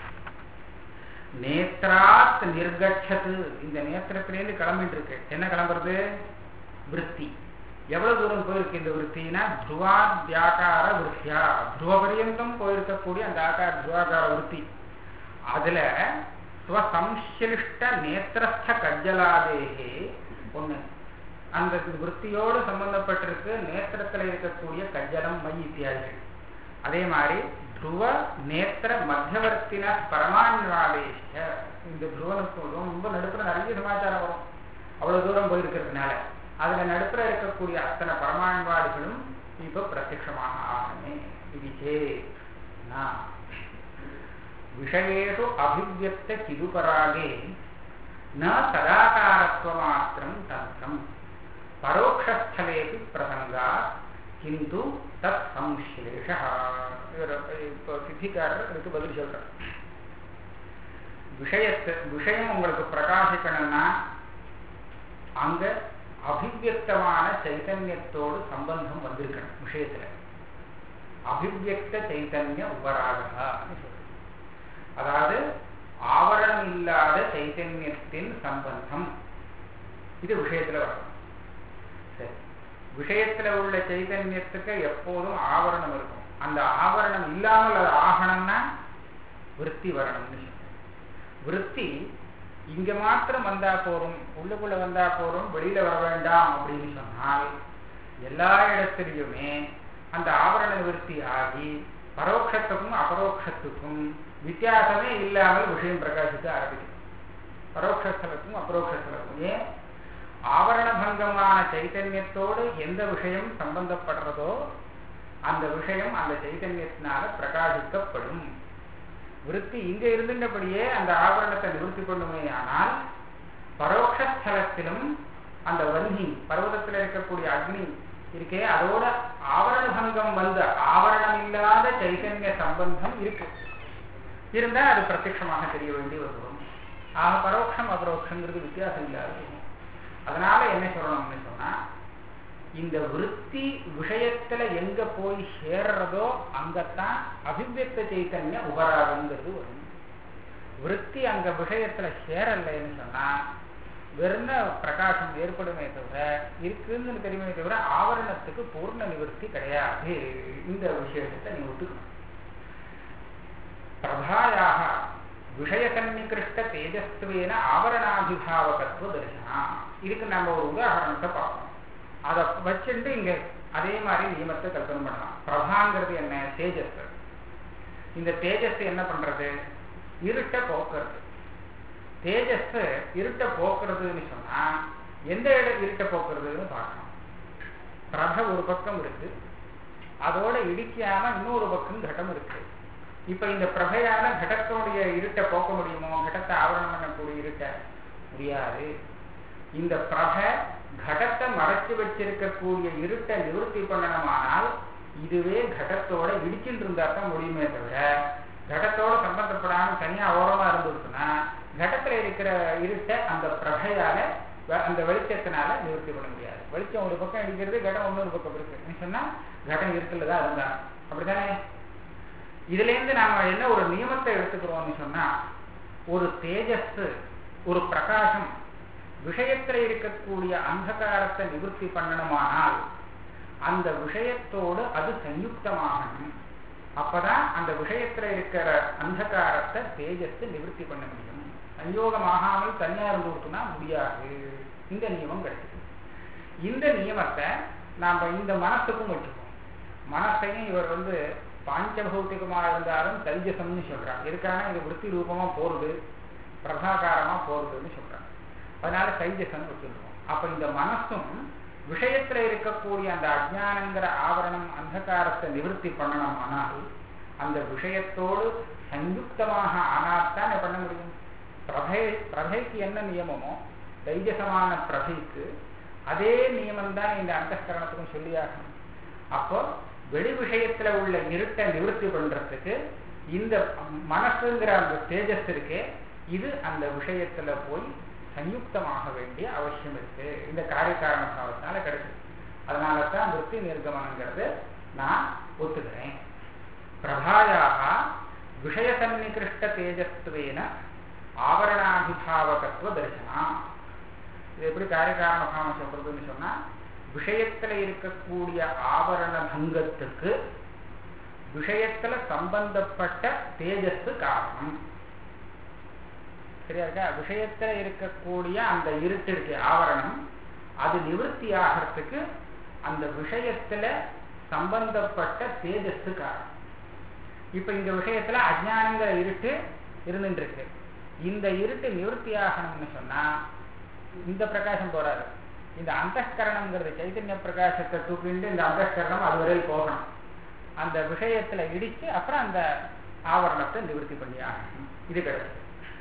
நேத்ராத் நிர்கச்சது இந்த நேத்திரத்திலேருந்து கிளம்பிட்டு இருக்கு என்ன கிளம்புறது விற்பி எவ்வளவு தூரம் போயிருக்கு இந்த விற்பினா துருவாத்யாக்கார விற்பியா துருவ பரியந்தம் போயிருக்கக்கூடிய அந்த ஆக்கார துருவாகார விற்பி அதுல ஸ்வசம்சிலிஷ்ட நேத்திரஸ்த கஜ்ஜலாதேகே ஒண்ணு அந்த விற்த்தியோடு சம்பந்தப்பட்டிருக்கு நேத்திரத்தில் இருக்கக்கூடிய கஜ்ஜலம் மை இத்தியாதிகள் அதே மாதிரி துருவ நேத்திர மத்தியவர்த்தின பரமான்வாதேஷ இந்த துருவனுக்கு ரொம்ப நடுப்புற நிறைய சமாச்சாரம் வரும் அவ்வளவு தூரம் போயிருக்கிறதுனால அதுல நடுப்புற இருக்கக்கூடிய அத்தனை பரமான்வாதிகளும் இப்ப பிரத்யமாக ஆகணுமே இது சேனா விஷயேஷு அபிவியக்த சிதுபராகே ந ததாகாரத்வமாத்திரம் தந்திரம் பரோட்சஸ்தலேபி பிரசங்கா கிந்து தத் சம்ஸ்லேஷ இப்போ சித்திக்காரர் இதுக்கு பதில் சொல்றார் விஷயத்து விஷயம் உங்களுக்கு பிரகாசிக்கணும்னா அங்க அபிவியக்தமான சைத்தன்யத்தோடு சம்பந்தம் வந்திருக்கணும் விஷயத்துல அபிவியக்த சைத்தன்ய உபராகா சொல்ற அதாவது ஆவரணம் இல்லாத சைத்தன்யத்தின் சம்பந்தம் இது விஷயத்துல வரும் சரி விஷயத்துல உள்ள சைத்தன்யத்துக்கு எப்போதும் ஆவரணம் இருக்கும் அந்த ஆவரணம் இல்லாமல் அது ஆகணும்னா விற்பி வரணும்னு சொல்றேன் விற்பி இங்க மாத்திரம் வந்தா போறோம் உள்ளுக்குள்ள வந்தா போறோம் வெளியில வர வேண்டாம் அப்படின்னு சொன்னால் எல்லா இடத்துலையுமே அந்த ஆவரண விற்பி ஆகி பரோட்சத்துக்கும் அபரோக்ஷத்துக்கும் வித்தியாசமே இல்லாமல் விஷயம் பிரகாசிக்க ஆரம்பிக்கும் பரோட்சஸ்தலத்துக்கும் அபரோக்ஷஸ்தலத்துக்கும் ஏன் ஆவரணபங்கமான சைத்தன்யத்தோடு எந்த விஷயம் சம்பந்தப்படுறதோ அந்த விஷயம் அந்த சைத்தன்யத்தினால பிரகாசிக்கப்படும் விருத்தி இங்க இருந்துட்டபடியே அந்த ஆவரணத்தை நிவர்த்தி பண்ணுமே ஆனால் பரோட்சஸ்தலத்திலும் அந்த வன்னி பர்வதத்தில் இருக்கக்கூடிய அக்னி இருக்கே அதோட ஆவரண பங்கம் வந்த ஆவரணம் இல்லாத சைத்தன்ய சம்பந்தம் இருக்கு இருந்தா அது பிரத்யமாக தெரிய வேண்டி வரும் ஆக பரோட்சம் அபரோக்ஷங்கிறது வித்தியாசம் இல்லாத அதனால என்ன சொல்லணும்னு சொன்னா இந்த விற்பி விஷயத்துல எங்க போய் சேர்றதோ அங்கத்தான் அபிவியக்த சைத்தன்ய உபராகங்கிறது வரும் விற்பி அங்க விஷயத்துல சேரலைன்னு சொன்னா வெறும் பிரகாசம் ஏற்படுமே தவிர இருக்குன்னு தெரியுமே தவிர ஆவரணத்துக்கு பூர்ண நிவர்த்தி கிடையாது இந்த விஷயத்தை நீ ஒத்துக்கணும் பிரபாயாக விஷயசன்னிகிருஷ்ட தேஜஸ்துவேன ஆவரணாபிபாவகத்துவ தரிசனா இதுக்கு நம்ம ஒரு உதாரணத்தை பார்ப்போம் அதை வச்சுட்டு இங்க அதே மாதிரி நியமத்தை கல்பனை பண்ணலாம் பிரபாங்கிறது என்ன தேஜஸ் இந்த தேஜஸ் என்ன பண்றது இருட்ட போக்குறது தேஜஸ் இருட்ட போக்குறதுன்னு சொன்னா எந்த இட இருட்ட போக்குறதுன்னு பார்க்கணும் பிரப ஒரு பக்கம் இருக்கு அதோட இடிக்காம இன்னொரு பக்கம் கட்டம் இருக்கு இப்ப இந்த பிரபையால கடத்தோடைய இருட்டை போக்க முடியுமோ கடத்தை ஆவரணம் பண்ணக்கூடிய இருட்ட முடியாது இந்த பிரப கடத்தை மறைச்சு வச்சிருக்கக்கூடிய இருட்டை நிவர்த்தி பண்ணணுமானால் இதுவே கடத்தோட இடிச்சுட்டு இருந்தா தான் முடியுமே தவிர கடத்தோட சம்பந்தப்படாம தனியா ஓரமா இருந்துச்சுன்னா கடத்துல இருக்கிற இருட்டை அந்த பிரபையால அந்த வெளிச்சத்தினால நிவர்த்தி பண்ண முடியாது வெளிச்சம் ஒரு பக்கம் அடிக்கிறது கடம் இன்னொரு பக்கம் இருக்கு சொன்னா கடம் இருக்குல்ல தான் இருந்தா அப்படித்தானே இதுல இருந்து நாம என்ன ஒரு நியமத்தை எடுத்துக்கிறோம்னு சொன்னா ஒரு தேஜஸ் ஒரு பிரகாசம் விஷயத்துல இருக்கக்கூடிய அந்தகாரத்தை நிவர்த்தி பண்ணணுமானால் அந்த விஷயத்தோடு அது சயுக்தமாகணும் அப்பதான் அந்த விஷயத்துல இருக்கிற அந்தகாரத்தை தேஜஸ் நிவர்த்தி பண்ண முடியும் சஞ்சோகமாகாமல் தனியா இருந்துட்டுனா முடியாது இந்த நியமம் கிடைக்குது இந்த நியமத்தை நாம இந்த மனசுக்கும் வச்சுக்கோம் மனசையும் இவர் வந்து பாஞ்சபௌத்திகமா இருந்தாலும் தைஜசம்னு சொல்றார் எதுக்கான இது விற்பி ரூபமா போறது பிரபாகாரமா போறதுன்னு சொல்றாங்க அதனால தைஜசம் வச்சுருக்கோம் அப்ப இந்த மனசும் விஷயத்துல இருக்கக்கூடிய அந்த அஜானங்கிற ஆவரணம் அந்தகாரத்தை நிவர்த்தி பண்ணணுமானால் அந்த விஷயத்தோடு சயுக்தமாக ஆனாத்தான் பண்ண முடியும் பிரபை பிரபைக்கு என்ன நியமமோ தைஜசமான பிரபைக்கு அதே நியமம் தான் இந்த அந்தஸ்கரணத்துக்கும் சொல்லியாகணும் அப்போ வெளி விஷயத்துல உள்ள இருட்டை நிவர்த்தி பண்றதுக்கு இந்த மனசுங்கிற அந்த தேஜஸ் இருக்கே இது அந்த விஷயத்துல போய் சயுக்தமாக வேண்டிய அவசியம் இருக்கு இந்த காரியகாரண பாவத்தினால கிடைக்குது அதனால தான் விற்பி நிர்கமனங்கிறது நான் ஒத்துக்கிறேன் பிரபாயாக விஷயசன்னிகிருஷ்ட தேஜஸ்துவேன ஆவரணாபிபாவகத்துவ தரிசனா இது எப்படி காரியகாரண பாவம் சொல்றதுன்னு சொன்னா விஷயத்துல இருக்கக்கூடிய ஆவரண பங்கத்துக்கு விஷயத்துல சம்பந்தப்பட்ட தேஜஸ் காரணம் சரியா இருக்கா விஷயத்துல இருக்கக்கூடிய அந்த இருட்டு இருக்கு ஆவரணம் அது நிவர்த்தி ஆகிறதுக்கு அந்த விஷயத்துல சம்பந்தப்பட்ட தேஜஸ் காரணம் இப்ப இந்த விஷயத்துல அஜானங்கிற இருட்டு இருந்துட்டு இருக்கு இந்த இருட்டு நிவர்த்தி ஆகணும்னு சொன்னா இந்த பிரகாசம் போறாரு இந்த அந்தஸ்கரணம்ங்கிறது சைத்தன்ய பிரகாசத்தை தூக்கிட்டு இந்த அந்தஸ்கரணம் அது வரையில் போகணும் அந்த விஷயத்துல இடிச்சு அப்புறம் அந்த ஆவரணத்தை நிவர்த்தி பண்ணி ஆகணும் இது கிடையாது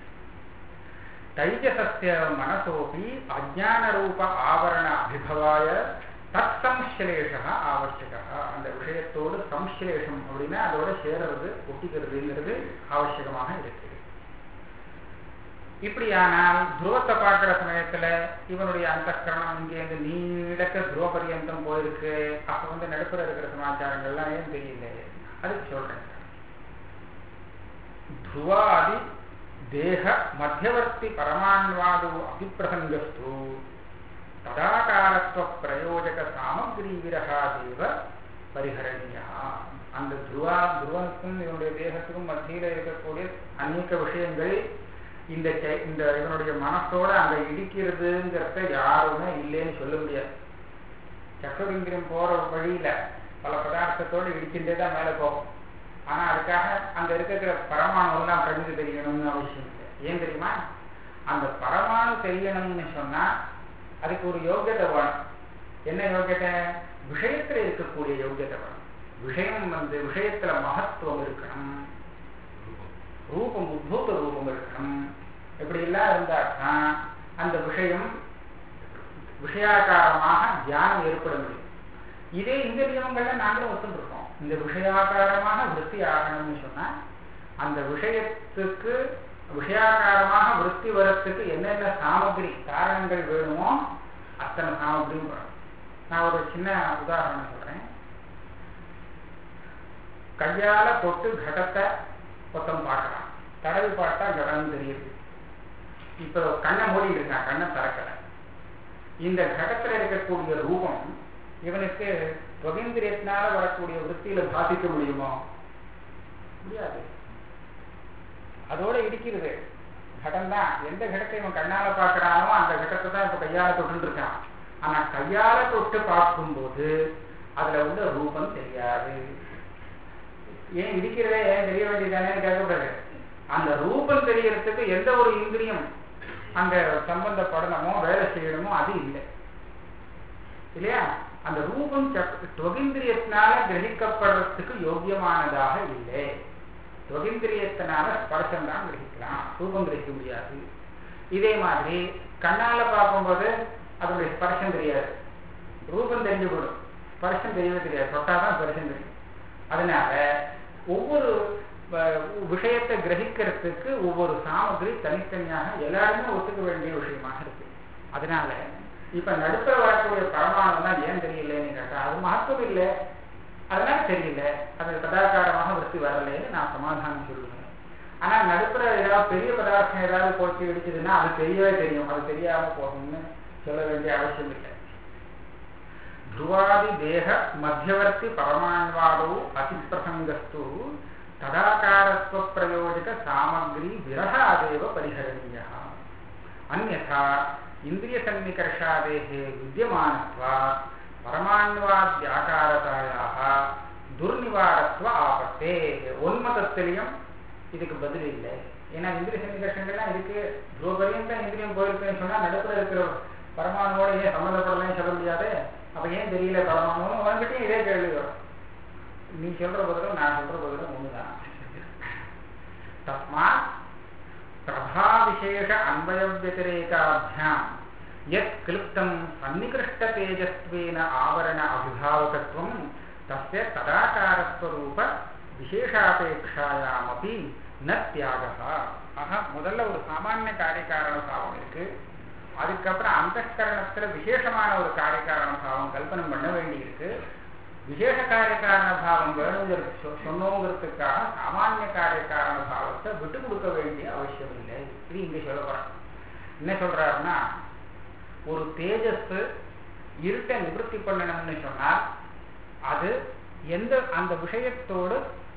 தைஜசஸ்ய மனசோபி அஜான ரூப ஆவரண அபிபவாய தத் சம்ஸ்லேஷ ஆவசியக அந்த விஷயத்தோடு சம்ஸ்லேஷம் அப்படின்னா அதோட சேருறது ஒட்டிக்கிறதுங்கிறது அவசியமாக இருக்கு இப்படியானால் துருவத்தை பார்க்கிற சமயத்துல இவனுடைய அந்தஸ்கரணம் இங்கேருந்து நீடக்க துருவ பரியந்தம் போயிருக்கு அப்ப வந்து நடுப்புற இருக்கிற சமாச்சாரங்கள்லாம் ஏன் தெரியல அதுக்கு சொல்றேன் துருவாதி தேக மத்தியவர்த்தி பரமான்வாது அபிப்பிரசங்கஸ்து ததாகாரத்துவ பிரயோஜக சாமகிரி விரகாதேவ பரிஹரணியா அந்த துருவா துருவனுக்கும் இவனுடைய தேகத்துக்கும் மத்தியில இருக்கக்கூடிய அநேக விஷயங்கள் இந்த இந்த இவனுடைய மனசோட அங்க இடிக்கிறதுங்கிறத யாருமே இல்லைன்னு சொல்ல முடியாது சக்கரவிந்திரம் போற வழியில பல பதார்த்தத்தோடு இடிச்சுட்டே தான் மேல போகும் ஆனா அதுக்காக அங்க இருக்கிற பரமாணு எல்லாம் கண்ணுக்கு தெரியணும்னு அவசியம் இல்லை ஏன் தெரியுமா அந்த பரமாணு தெரியணும்னு சொன்னா அதுக்கு ஒரு யோகியத்தை வேணும் என்ன யோகியத்தை விஷயத்துல இருக்கக்கூடிய யோகியத்தை வேணும் விஷயம் வந்து விஷயத்துல மகத்துவம் இருக்கணும் ரூபம் உத்பூத ரூபம் இருக்கணும் இப்படி எல்லாம் இருந்தாக்கா அந்த விஷயம் விஷயாகாரமாக தியானம் ஏற்பட முடியும் இதே இந்த நியமங்கள்ல நாங்களும் ஒத்துருக்கோம் இந்த விஷயாகாரமாக விருத்தி ஆகணும்னு சொன்னா அந்த விஷயத்துக்கு விஷயாகாரமாக விருத்தி வரத்துக்கு என்னென்ன சாமகிரி காரணங்கள் வேணுமோ அத்தனை சாமகிரியும் வரும் நான் ஒரு சின்ன உதாரணம் சொல்றேன் கையால தொட்டு கடத்தை ஒருத்தன் பார்க்கலாம் தடவி பார்த்தா கடன்னு தெரியுது இப்போ கண்ணை மூடிட்டு இருக்கான் கண்ணை திறக்கலை இந்த கடத்துல இருக்கக்கூடிய ரூபம் இவனுக்கு சுகேந்திரியத்தினால வரக்கூடிய விற்த்தியில பாதிக்க முடியுமோ முடியாது அதோட இடிக்கிறது கடம் தான் எந்த கடத்தை இவன் கண்ணால பார்க்கறானோ அந்த கடத்தை தான் இப்ப கையால தொட்டு இருக்கான் ஆனா கையால தொட்டு பார்க்கும்போது அதுல உள்ள ரூபம் தெரியாது ஏன் இடிக்கிறதே ஏன் தெரிய வேண்டியதானே கேட்கக்கூடாது அந்த ரூபம் தெரியறதுக்கு எந்த ஒரு இந்திரியம் அங்க சம்பந்தப்படணுமோ வேலை செய்யணுமோ அது இல்லை இல்லையா அந்த ரூபம் தொகிந்திரியத்தினால கிரகிக்கப்படுறதுக்கு யோக்கியமானதாக இல்லை தொகிந்திரியத்தினால ஸ்பர்சம் தான் கிரகிக்கலாம் ரூபம் கிரகிக்க முடியாது இதே மாதிரி கண்ணால பார்க்கும்போது அதனுடைய ஸ்பர்சம் தெரியாது ரூபம் தெரிஞ்சு போடும் ஸ்பர்சம் தெரியவே தெரியாது தொட்டாதான் ஸ்பர்சம் தெரியும் அதனால ஒவ்வொரு விஷயத்தை கிரகிக்கிறதுக்கு ஒவ்வொரு சாமகிரி தனித்தனியாக எல்லாருமே ஒத்துக்க வேண்டிய விஷயமாக இருக்கு அதனால இப்ப நடுத்தர வரக்கூடிய பரமானு தான் ஏன் தெரியலன்னு கேட்டா அது மகத்துவம் இல்லை அதனால தெரியல அது பதாகாரமாக விருத்தி வரலன்னு நான் சமாதானம் சொல்லுவேன் ஆனா நடுப்புற ஏதாவது பெரிய பதார்த்தம் ஏதாவது போட்டு இடிச்சதுன்னா அது தெரியவே தெரியும் அது தெரியாம போகணும்னு சொல்ல வேண்டிய அவசியம் இல்லை ಧ್ರುವಾದಿ ದೇಹ ಮಧ್ಯವರ್ತಿ ಪರಮಾಣ್ವಾದವು ಅತಿಪ್ರಸಂಗಸ್ತು ತದಾಕಾರತ್ವ ಪ್ರಯೋಜಕ ಸಾಮಗ್ರಿ ವಿರಹಾದೇವ ಪರಿಹರಣೀಯ ಅನ್ಯಥಾ ಇಂದ್ರಿಯ ಸನ್ನಿಕರ್ಷಾದೇಹ ವಿದ್ಯಮಾನತ್ವ பரமாண்வாத்தியாகாரதாயாக துர்நிவாரத்துவ ஆபத்தே உண்மதத்திலையும் இதுக்கு பதில் இல்லை ஏன்னா இந்திரிய சன்னிகர்ஷங்கள்லாம் இருக்கு துருவபரியந்தம் இந்திரியம் போயிருக்குன்னு சொன்னா நடுப்புற இருக்கிற பரமாணுவோட ஏன் சம்மந்தப்படலன்னு சொல்ல முடியாது அப்ப ஏன் தெரியல பரமாணுன்னு உனக்கிட்டையும் இதே கேள்வி வரும் நீ சொல்ற பதிலும் நான் சொல்ற பதிலும் ஒண்ணுதான் தஸ்மாத் பிரபா விசேஷ அன்வய வத்திரேகாபியாம் யத் கிளுப்தம் சன்னிகிருஷ்ட தேஜஸ்வேன ஆவரண அபிபாவகத்துவம் தஸ்ய ததாகாரஸ்வரூப விசேஷாபேட்சாயாமபி ந தியாகா ஆக முதல்ல ஒரு சாமானிய காரியகாரண பாவம் இருக்கு அதுக்கப்புறம் அந்த கரணத்துல விசேஷமான ஒரு காரியகாரண பாவம் கல்பனை பண்ண வேண்டியிருக்கு விசேஷ காரியகாரண பாவம் வேணுங்கிறது சொன்னோங்கிறதுக்காக சாமானிய காரியகாரண பாவத்தை விட்டு கொடுக்க வேண்டிய அவசியம் இல்லை இது இங்க சொல்ல போறேன் என்ன சொல்றாருன்னா ஒரு தேஜஸ் இருட்டை நிவர்த்தி பண்ணணும்னு சொன்னால் அது எந்த அந்த விஷயத்தோடு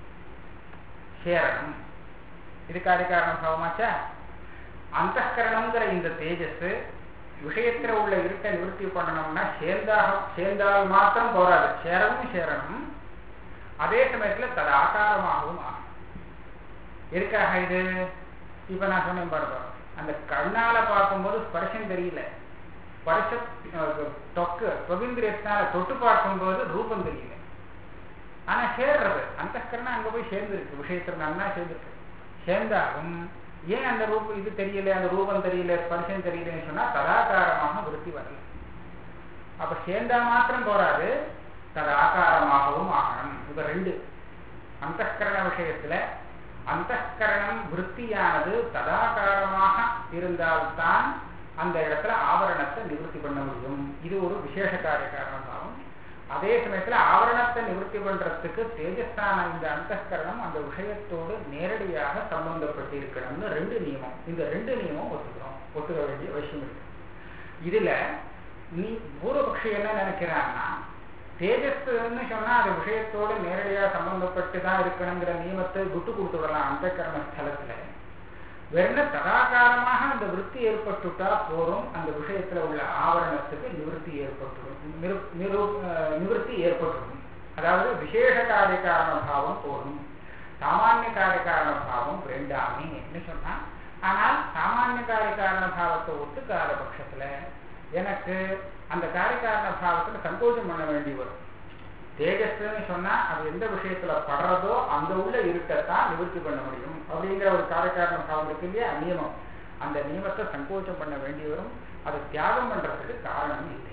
சேரணும் இது காரியகாரண பாவமாச்சா அந்த கரணங்கிற இந்த தேஜஸ் விஷயத்துல உள்ள இருட்டை நிவர்த்தி பண்ணணும்னா சேர்ந்தாக சேர்ந்தால் மாத்திரம் போராது சேரவும் சேரணும் அதே சமயத்துல தது ஆகாரமாகவும் ஆகும் எதுக்காக இது இப்ப நான் சொன்னேன் பாருங்க அந்த கண்ணால பார்க்கும்போது ஸ்பர்ஷம் தெரியல ஸ்பர்ஷ தொக்கு தொகிந்திரியத்தினால தொட்டு பார்க்கும்போது ரூபம் தெரியல ஆனா சேர்றது அந்த கரணம் அங்க போய் சேர்ந்துருக்கு விஷயத்துல நன்னா சேர்ந்துருக்கு சேர்ந்தாலும் ஏன் அந்த ரூபம் இது தெரியல அந்த ரூபம் தெரியல ஸ்பர்ஷம் தெரியலன்னு சொன்னா ததாகாரமாக விருத்தி வரல அப்ப சேர்ந்தா மாத்திரம் போராது ததாகாரமாகவும் ஆகணும் இது ரெண்டு அந்தகரண விஷயத்துல அந்தகரணம் விற்த்தியானது ததாகாரமாக இருந்தால்தான் அந்த இடத்துல ஆவரணத்தை நிவர்த்தி பண்ண முடியும் இது ஒரு விசேஷ காரிய காரணமாகும் அதே சமயத்துல ஆவரணத்தை நிவர்த்தி பண்றதுக்கு தேஜஸ்தான இந்த அந்தகரணம் அந்த விஷயத்தோடு நேரடியாக சம்பந்தப்பட்டு இருக்கணும்னு ரெண்டு நியமம் இந்த ரெண்டு நியமம் ஒத்துக்கிறோம் ஒத்துக்க வேண்டிய அவசியம் இருக்கு இதுல நீ பூர்வபக்ஷி என்ன நினைக்கிறான்னா தேஜஸ்ன்னு சொன்னா அது விஷயத்தோடு நேரடியாக சம்பந்தப்பட்டு தான் இருக்கணுங்கிற நியமத்தை விட்டு கொடுத்து விடலாம் அந்த கர்ம ஸ்தலத்துல வெறும் ததாகாரமாக அந்த விற்பி ஏற்பட்டுட்டா போரும் அந்த விஷயத்துல உள்ள ஆவரணத்துக்கு நிவர்த்தி ஏற்பட்டுடும் நிவர்த்தி ஏற்பட்டுடும் அதாவது விசேஷ காரிய காரண பாவம் போரும் சாமானிய காரிய காரண பாவம் வேண்டாமே என்ன சொன்னா ஆனால் சாமானிய காரிய காரண பாவத்தை ஒத்துக்காத பட்சத்துல எனக்கு அந்த காரியகாரண பாவத்துல சங்கோச்சம் பண்ண வேண்டி வரும் தேஜஸ்ன்னு சொன்னா அது எந்த விஷயத்துல படுறதோ அந்த உள்ள இருட்டத்தான் நிவர்த்தி பண்ண முடியும் அப்படிங்கிற ஒரு காரியகாரண பாவம் இருக்கு இல்லையா நியமம் அந்த நியமத்தை சங்கோச்சம் பண்ண வேண்டி வரும் அதை தியாகம் பண்றதுக்கு காரணம் இல்லை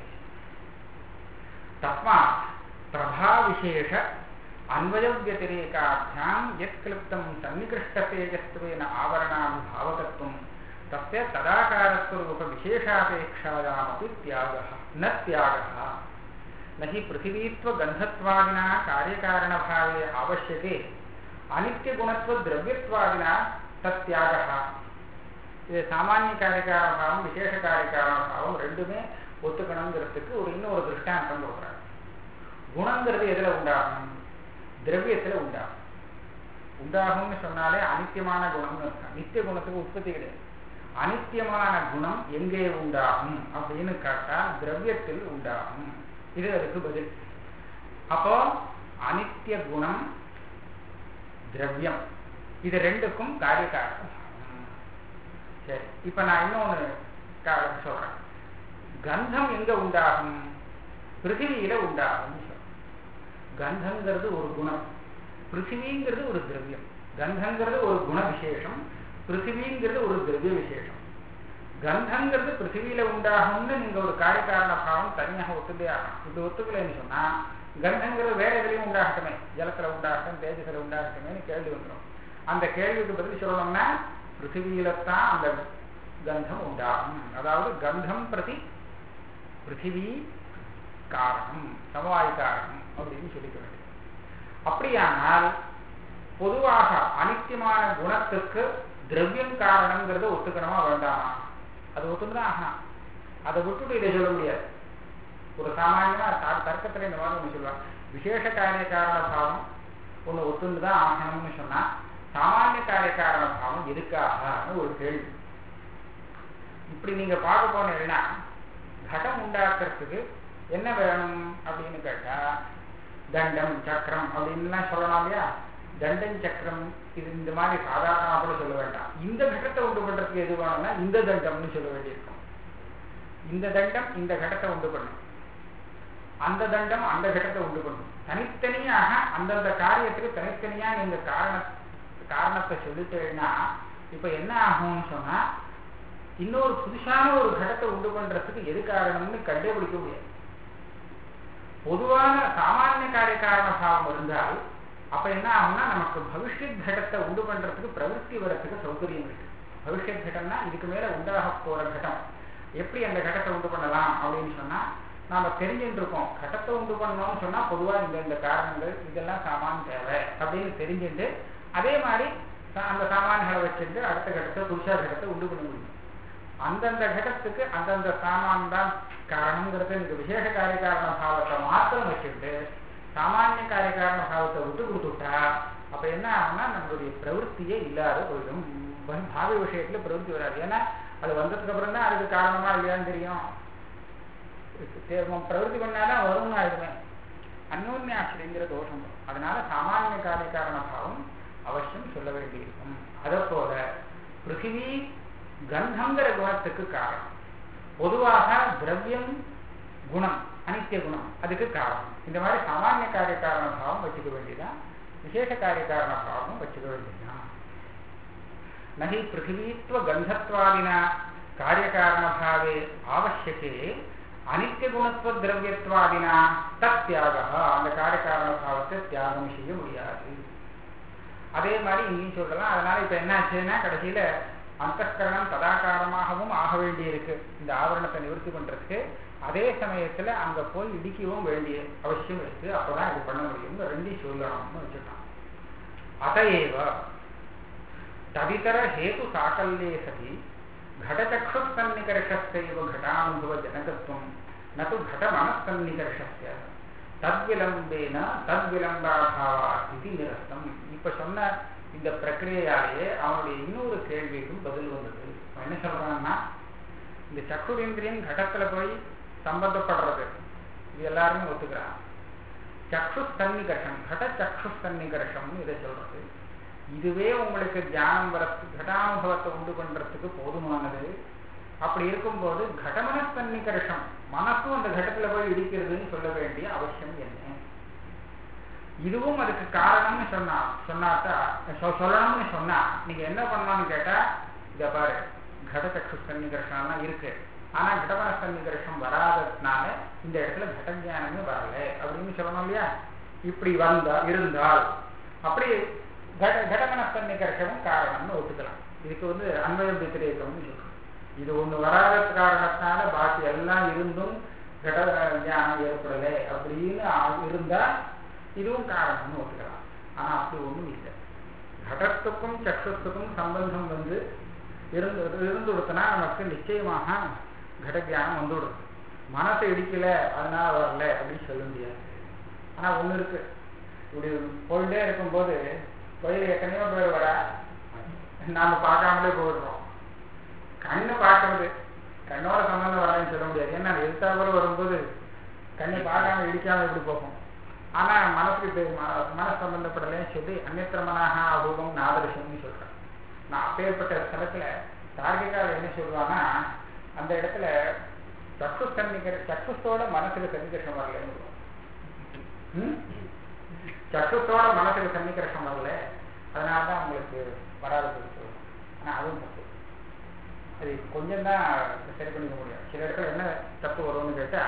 தஸ்மாத் பிரபா விசேஷ அன்வய வத்திரேகாபியாம் எத் கிளிப்தம் சன்னிகிருஷ்ட தேஜஸ்துவேன ஆவரணாபாவகத்துவம் तस्य तदाकारस्वरूपविशेषापेक्षायामपि त्यागः न त्यागः न हि पृथिवीत्वगन्धत्वादिना कार्यकारणभावे आवश्यके अनित्यगुणत्वद्रव्यत्वादिना तत्यागः இது சாமானிய காரியக்கார பாவம் விசேஷ காரியக்காரண பாவம் ரெண்டுமே ஒத்துக்கணுங்கிறதுக்கு ஒரு இன்னொரு திருஷ்டாந்தம் கொடுக்குறாங்க குணங்கிறது எதுல உண்டாகும் திரவியத்துல உண்டாகும் உண்டாகும்னு சொன்னாலே அனித்தியமான குணம்னு அர்த்தம் நித்திய குணத்துக்கு உற்பத்தி கிடையாது அனித்தியமான குணம் எங்கே உண்டாகும் அப்படின்னு கேட்டால் திரவியத்தில் உண்டாகும் இது அதுக்கு பதில் அப்போ அனித்திய குணம் திரவியம் இது ரெண்டுக்கும் காரிய காரணம் சரி இப்ப நான் இன்னொன்னு கா- சொல்றேன் கந்தம் எங்க உண்டாகும் பிருத்திவியில உண்டாகும் கந்தங்கிறது ஒரு குணம் பிருத்திவிங்கிறது ஒரு திரவியம் கந்தங்கிறது ஒரு குண விசேஷம் பிருத்திவிங்கிறது ஒரு திரவிய விசேஷம் கந்தங்கிறது பிருத்திவியில உண்டாகும்னு நீங்க ஒரு காரியகாரண பாவம் தனியாக ஒத்துட்டே ஆகணும் இப்படி ஒத்துக்கலைன்னு சொன்னா கந்தங்கிறது வேற எதுலையும் உண்டாகட்டுமே ஜலத்துல உண்டாகட்டும் தேஜத்துல உண்டாகட்டுமேன்னு கேள்வி வந்துடும் அந்த கேள்விக்கு பதில் சொல்லணும்னா பிருத்திவியில தான் அந்த கந்தம் உண்டாகும் அதாவது கந்தம் பிரதி பிருத்திவி காரணம் சமவாய காரணம் அப்படின்னு சொல்லிக்க வேண்டியது அப்படியானால் பொதுவாக அனித்தியமான குணத்துக்கு திரவியம் காரணம்ங்கிறத ஒத்துக்கணுமா வேண்டாமா அது ஒத்துதான் ஆகணும் அதை விட்டுட்டு இதை சொல்ல முடியாது ஒரு சாமானியமா த- தர்க்கத்துல இந்த மாதிரி ஒண்ணு சொல்லுவாங்க விசேஷ காரிய காரண பாவம் ஒண்ணு ஒத்துண்டு தான் ஆகணும்னு சொன்னா சாமானிய காரிய காரண பாவம் எதுக்காகன்னு ஒரு கேள்வி இப்படி நீங்க பார்க்க போனீங்கன்னா கடம் உண்டாக்குறதுக்கு என்ன வேணும் அப்படின்னு கேட்டா தண்டம் சக்கரம் அப்படின்லாம் சொல்லலாம் இல்லையா தண்டம் சக்கரம் இது இந்த மாதிரி சாதாரணமாக கூட சொல்ல வேண்டாம் இந்த கடத்தை உண்டு பண்றதுக்கு எது வேணும்னா இந்த தண்டம்னு சொல்ல வேண்டியிருக்கும் இந்த தண்டம் இந்த கடத்தை உண்டு பண்ணும் அந்த தண்டம் அந்த கடத்தை உண்டு பண்ணும் தனித்தனியாக அந்தந்த காரியத்துக்கு தனித்தனியா நீங்க காரண காரணத்தை சொல்லிட்டேன்னா இப்ப என்ன ஆகும்னு சொன்னா இன்னொரு புதுசான ஒரு கடத்தை உண்டு பண்றதுக்கு எது காரணம்னு கண்டுபிடிக்க முடியாது பொதுவான சாமானிய காரிய காரண பாவம் இருந்தால் அப்ப என்ன ஆகும்னா நமக்கு பவிஷ்யத் கடத்தை உண்டு பண்றதுக்கு பிரவೃತ್ತಿ வரத்துக்கு சௌகரியம் இருக்கு பவிஷ்யத் கடம்னா இதுக்கு மேல உண்டாக போற கடம் எப்படி அந்த கடத்தை உண்டு பண்ணலாம் அப்படின்னு சொன்னா நாம தெரிஞ்சுட்டு இருக்கோம் கடத்தை உண்டு பண்ணணும்னு சொன்னா பொதுவா இந்த இந்த காரணங்கள் இதெல்லாம் சாமான் தேவை அப்படின்னு தெரிஞ்சுட்டு அதே மாதிரி சா- அந்த சாமான்களை வச்சுட்டு அடுத்த கடத்தை புருஷா கடத்தை உண்டு பண்ண முடியும் அந்தந்த கடத்துக்கு அந்தந்த சாமான் தான் காரணங்கிறத இந்த விசேஷ காரிய காரண பாவத்தை மாத்திரம் வச்சுட்டு சாமானிய காரிய காரண பாவத்தை விட்டு கொடுத்துட்டா அப்ப என்ன ஆகும்னா நம்மளுடைய பிரவೃತ್ತಿயே இல்லாத போயிடும் ப- பாவி விஷயத்துல பிரவೃತ್ತಿ வராது ஏன்னா அது வந்ததுக்கு அப்புறம் தான் அதுக்கு காரணமா இல்லையான்னு தெரியும் தே- பிரவೃತ್ತಿ பண்ணாதான் வரும்னு ஆயிடுமே அந்யோன்யாசிரியங்கிற தோஷம் வரும். அதனால சாமானிய காரிய காரண பாவம் அவசியம் சொல்ல வேண்டியிருக்கும் அதை போல பிருத்திவி கந்தங்கிற குணத்துக்கு காரணம் பொதுவாக திரவியம் குணம் அனித்திய குணம் அதுக்கு காரணம் இந்த மாதிரி சாமானிய காரிய காரண பாவம் வச்சுக்க வேண்டியதான் விசேஷ காரிய காரண பாவம் வச்சுக்க வேண்டியதுதான் நகி பிருத்திவீத்வ கந்தத்வாதினா காரியகாரணபாவே ஆவசியக்கே அனித்திய குணத்துவ திரவியத்வாதினா தத் தியாக அந்த காரியகாரண பாவத்தை தியாகம் செய்ய முடியாது அதே மாதிரி இங்கேயும் சொல்லலாம் அதனால இப்ப என்ன ஆச்சுன்னா கடைசியில அந்தஸ்கரணம் ததாகாரமாகவும் ஆக வேண்டி இருக்கு இந்த ஆவரணத்தை நிவர்த்தி பண்றதுக்கு அதே சமயத்துல அங்க போய் இடிக்கவும் வேண்டிய அவசியம் இருக்கு அப்பதான் இது பண்ண முடியும் ரெண்டையும் சொல்லணும்னு வச்சுட்டான் அதையேவ ததிதர ஹேது சாக்கல்யே சதி घटचक्षुस्सन्निकर्षस्यैव घटानुभवजनकत्वं न तु घटमनस्सन्निकर्षस्य தத்விலம்பேன தத்விலம்பாபாவாத் இது நிரஸ்தம் இப்ப சொன்ன இந்த பிரக்கிரியாலேயே அவனுடைய இன்னொரு கேள்விக்கும் பதில் வந்தது அவன் என்ன சொல்றான்னா இந்த சக்குரேந்திரியம் கடத்துல போய் சம்பந்தப்படுறது இது எல்லாருமே ஒத்துக்கிறான் சக்ஷு சன்னிகர்ஷம் கட சக்ஷு சன்னிகர்ஷம்னு இதை சொல்றது இதுவே உங்களுக்கு தியானம் வர கடானுபவத்தை உண்டு பண்றதுக்கு போதுமானது அப்படி இருக்கும்போது கடமன சன்னிகர்ஷம் மனசும் அந்த கடத்துல போய் இடிக்கிறதுன்னு சொல்ல வேண்டிய அவசியம் என்ன இதுவும் அதுக்கு காரணம்னு சொன்னா சொன்னாட்டா சொ- சொல்லணும்னு சொன்னா நீங்க என்ன பண்ணலாம்னு கேட்டா இத பாரு கடச்சக்ஷு சன்னிகர்ஷம்லாம் இருக்கு ஆனா கடமன சன்னிகர்ஷம் வராததுனால இந்த இடத்துல கட ஞானமே வரல அப்படின்னு சொல்லணும் இல்லையா இப்படி வந்தா இருந்தால் அப்படி கட கடமன சன்னிகர்ஷமும் காரணம்னு ஒத்துக்கலாம் இதுக்கு வந்து அன்வய வித்திரேகம்னு சொல்றோம் இது ஒண்ணு வராத காரணத்தினால பாக்கி எல்லாம் இருந்தும் கட ஞானம் ஏற்படலை அப்படின்னு ஆ- இருந்தா இதுவும் காரணம்னு ஒத்துக்கலாம் ஆனா அப்படி ஒண்ணும் இல்லை கடத்துக்கும் சக்ஷத்துக்கும் சம்பந்தம் வந்து இருந்து இருந்துடுத்துனா நமக்கு நிச்சயமாக கடஜானம் வந்துவிடும் மனசை இடிக்கல அதனால வரல அப்படின்னு சொல்ல முடியாது ஆனா ஒண்ணு இருக்கு இப்படி போயிட்டே இருக்கும்போது கோயில் எத்தனையோ பேர் வரா நாம பார்க்காமலே போயிடுறோம் கண்ணு பார்க்கறது கண்ணோட சம்பந்தம் வரலன்னு சொல்ல முடியாது ஏன்னா எழுத்தாப்புல வரும்போது கண்ணை பார்க்காம இடிக்காம எப்படி போகும் ஆனா மனசுக்கு தெரியும் மன சம்பந்தப்படலன்னு சொல்லி அந்நியத்திரமனாக அபூபம் நாதரிசம்னு சொல்றேன் நான் அப்பேற்பட்ட ஸ்தலத்துல தார்கிகால் என்ன சொல்லுவான்னா அந்த இடத்துல சக்ஷு சன்னிகர சக்ஷுத்தோட மனசுல சன்னிகர்ஷம் வரலன்னு சொல்லுவாங்க சக்ஷுத்தோட மனசுல சன்னிகர்ஷம் வரல அதனால தான் உங்களுக்கு வராது போயிட்டு ஆனா அதுவும் தப்பு அது கொஞ்சம் தான் சரி பண்ணிக்க முடியும் சில இடத்துல என்ன தப்பு வரும்னு கேட்டா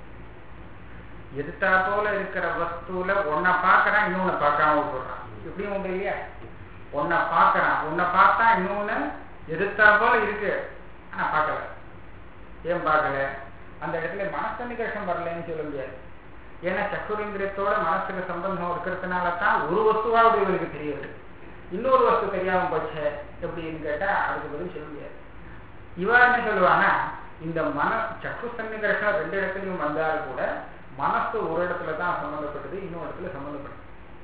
எதிர்த்தா போல இருக்கிற வஸ்துல ஒன்ன பாக்குறான் இன்னொன்னு பார்க்காம விட்டுறான் இப்படியும் உண்டு இல்லையா ஒன்ன பாக்குறான் உன்னை பார்த்தா இன்னொன்னு எதிர்த்தா போல இருக்கு ஆனா பார்க்கல ஏன் பார்க்கல அந்த இடத்துல மனசன்னிகர்ஷம் வரலன்னு சொல்ல முடியாது ஏன்னா சக்குரேந்திரியத்தோட மனசுக்கு சம்பந்தம் இருக்கிறதுனால தான் ஒரு வஸ்துவாவது இவருக்கு தெரியுது இன்னொரு வஸ்து தெரியாம போச்சு எப்படின்னு கேட்டா அதுக்கு பதில் சொல்ல முடியாது இவா என்ன சொல்லுவானா இந்த மன சக்கு சன்னிகர்ஷம் ரெண்டு இடத்துலயும் வந்தால் கூட மனசு ஒரு இடத்துல தான் சம்பந்தப்பட்டது இன்னொரு இடத்துல சம்பந்தப்பட்டது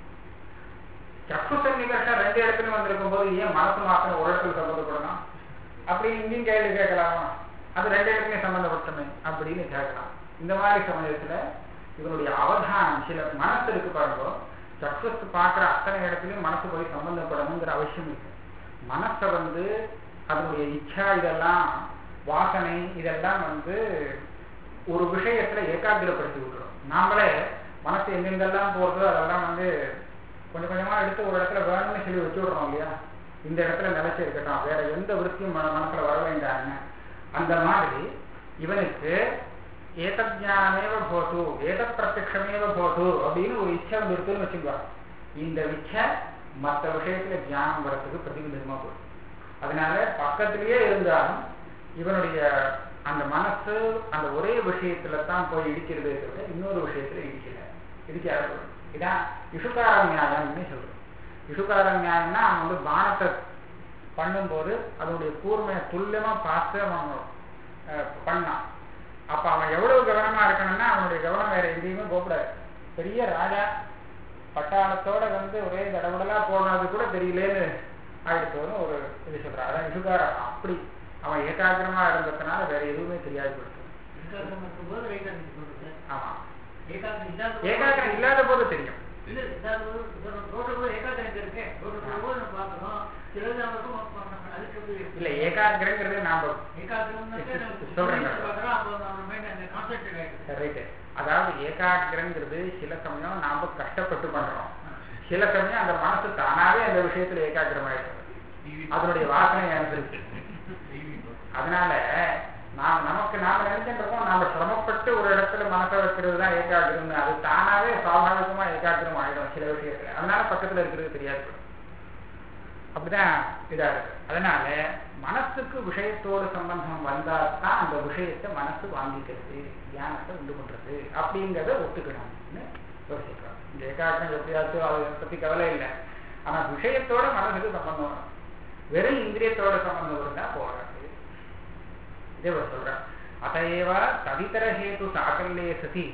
சக்கு சன்னிகர்ஷம் ரெண்டு இடத்துலயும் வந்திருக்கும் போது ஏன் மனசு மாத்திரம் ஒரு இடத்துல சம்பந்தப்படணும் அப்படி இங்கேயும் கேள்வி கேட்கலாமா அது ரெண்டு இடத்துலயும் சம்பந்தப்பட்டமே அப்படின்னு கேட்கலாம் இந்த மாதிரி சமயத்துல இவனுடைய அவதானம் சில மனசு இருக்கு பாருங்க சக்சஸ் பார்க்குற அத்தனை இடத்துலயும் மனசு போய் சம்பந்தப்படணுங்கிற அவசியம் இருக்கு மனசை வந்து அதனுடைய இச்சா இதெல்லாம் வாசனை இதெல்லாம் வந்து ஒரு விஷயத்துல ஏகாகிரப்படுத்தி விட்டுரும் நாமளே மனசு எங்கெங்கெல்லாம் போறதோ அதெல்லாம் வந்து கொஞ்சம் கொஞ்சமா எடுத்து ஒரு இடத்துல வேணும்னு சொல்லி வச்சு விடுறோம் இல்லையா இந்த இடத்துல நிலைச்சு இருக்கட்டும் வேற எந்த விருத்தியும் மனசுல வர வேண்டாங்க அந்த மாதிரி இவனுக்கு ஏதத் ஞானமேவ போது ஏதத் பிரத்யக்ஷமேவ போது அப்படின்னு ஒரு இச்சை வந்து இருக்குன்னு வச்சுக்குவாங்க இந்த இச்சை மற்ற விஷயத்துல தியானம் வரத்துக்கு பிரதிபந்தமா போகுது அதனால பக்கத்திலேயே இருந்தாலும் இவனுடைய அந்த மனசு அந்த ஒரே விஷயத்துல தான் போய் இடிக்கிறதே தவிர இன்னொரு விஷயத்துல இடிக்கல இடிக்காத இதான் இசுகார நியாயம்னு சொல்றோம் இசுகார நியாயம்னா அவன் வந்து பானத்தை பண்ணும்போது அதனுடைய கூர்மையை துல்லியமா பார்த்து அவன் பண்ணான் அப்ப அவன் எவ்வளவு கவனமா இருக்கணும்னா அவனுடைய கவனம் வேற எங்கேயுமே போகக்கூடாது பெரிய ராஜா பட்டாளத்தோட வந்து ஒரே தடவுடலா போனது கூட தெரியலேன்னு ஆயிடுச்சோன்னு ஒரு இது சொல்றான் அதான் இசுகாரம் அப்படி அவன் ஏகாகிரமா இருந்ததுனால வேற எதுவுமே தெரியாது போயிடுச்சு ஆமா ஏகாகிரம் இல்லாத போது தெரியும் இல்ல ஏகாகிரங்கிறது நாம சொல்றேன் ரைட்டு அதாவது ஏகாகிரங்கிறது சில சமயம் நாம கஷ்டப்பட்டு பண்றோம் சில சமயம் அந்த மனசு தானாவே அந்த விஷயத்துல ஏகாகிரமாயிடுது அதனுடைய வாசனை அனுசரிச்சு அதனால நாம் நமக்கு நாம நினைச்சிருக்கோம் நாம சிரமப்பட்டு ஒரு இடத்துல மனசை வைக்கிறது தான் ஏகாகிரம் அது தானாவே சுவாபாவிகமா ஏகாகிரம் ஆயிடும் சில விஷயத்துல அதனால பக்கத்துல இருக்கிறது தெரியாது அப்படிதான் இதா இருக்கு அதனால மனசுக்கு விஷயத்தோட சம்பந்தம் வந்தா தான் அந்த விஷயத்தை மனசு வாங்கிக்கிறது தியானத்தை உண்டு பண்றது அப்படிங்கிறத ஒத்துக்கணும்னு யோசிக்கிறோம் இந்த ஏகாகிரம் எப்படியாச்சும் அதை பத்தி கவலை இல்லை ஆனா விஷயத்தோட மனசுக்கு சம்பந்தம் வரும் வெறும் இந்திரியத்தோட சம்பந்தம் இருந்தா போராது இதே சொல்ற அத்தைவ ததிதர ஹேது சாகல்யே சதி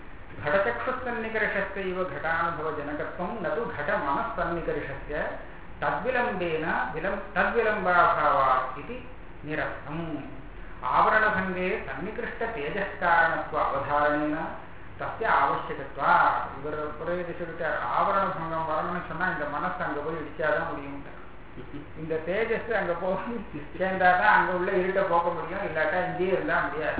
घटचक्षुसन्निकर्षस्यैव घटानुभवजनकत्वं न तु घटमनःसन्निकर्षस्य तद्विलम्बेन विलं तद्विलम्बाभावात् इति निरस्तम् आवरणभङ्गे सन्निकृष्टतेजःकारणत्व अवधारणेन தஸ்ய ஆவசியகத்வா இவர் ஒரே இது சொல்லிட்டார் ஆவரண பங்கம் வரணும்னு சொன்னா இந்த மனசு அங்க போய் இடிச்சாதான் முடியும் இந்த தேஜஸ் அங்க போய் சேர்ந்தாதான் அங்க உள்ள இருட்ட போக்க முடியும் இல்லாட்டா இங்கேயே இருந்தா முடியாது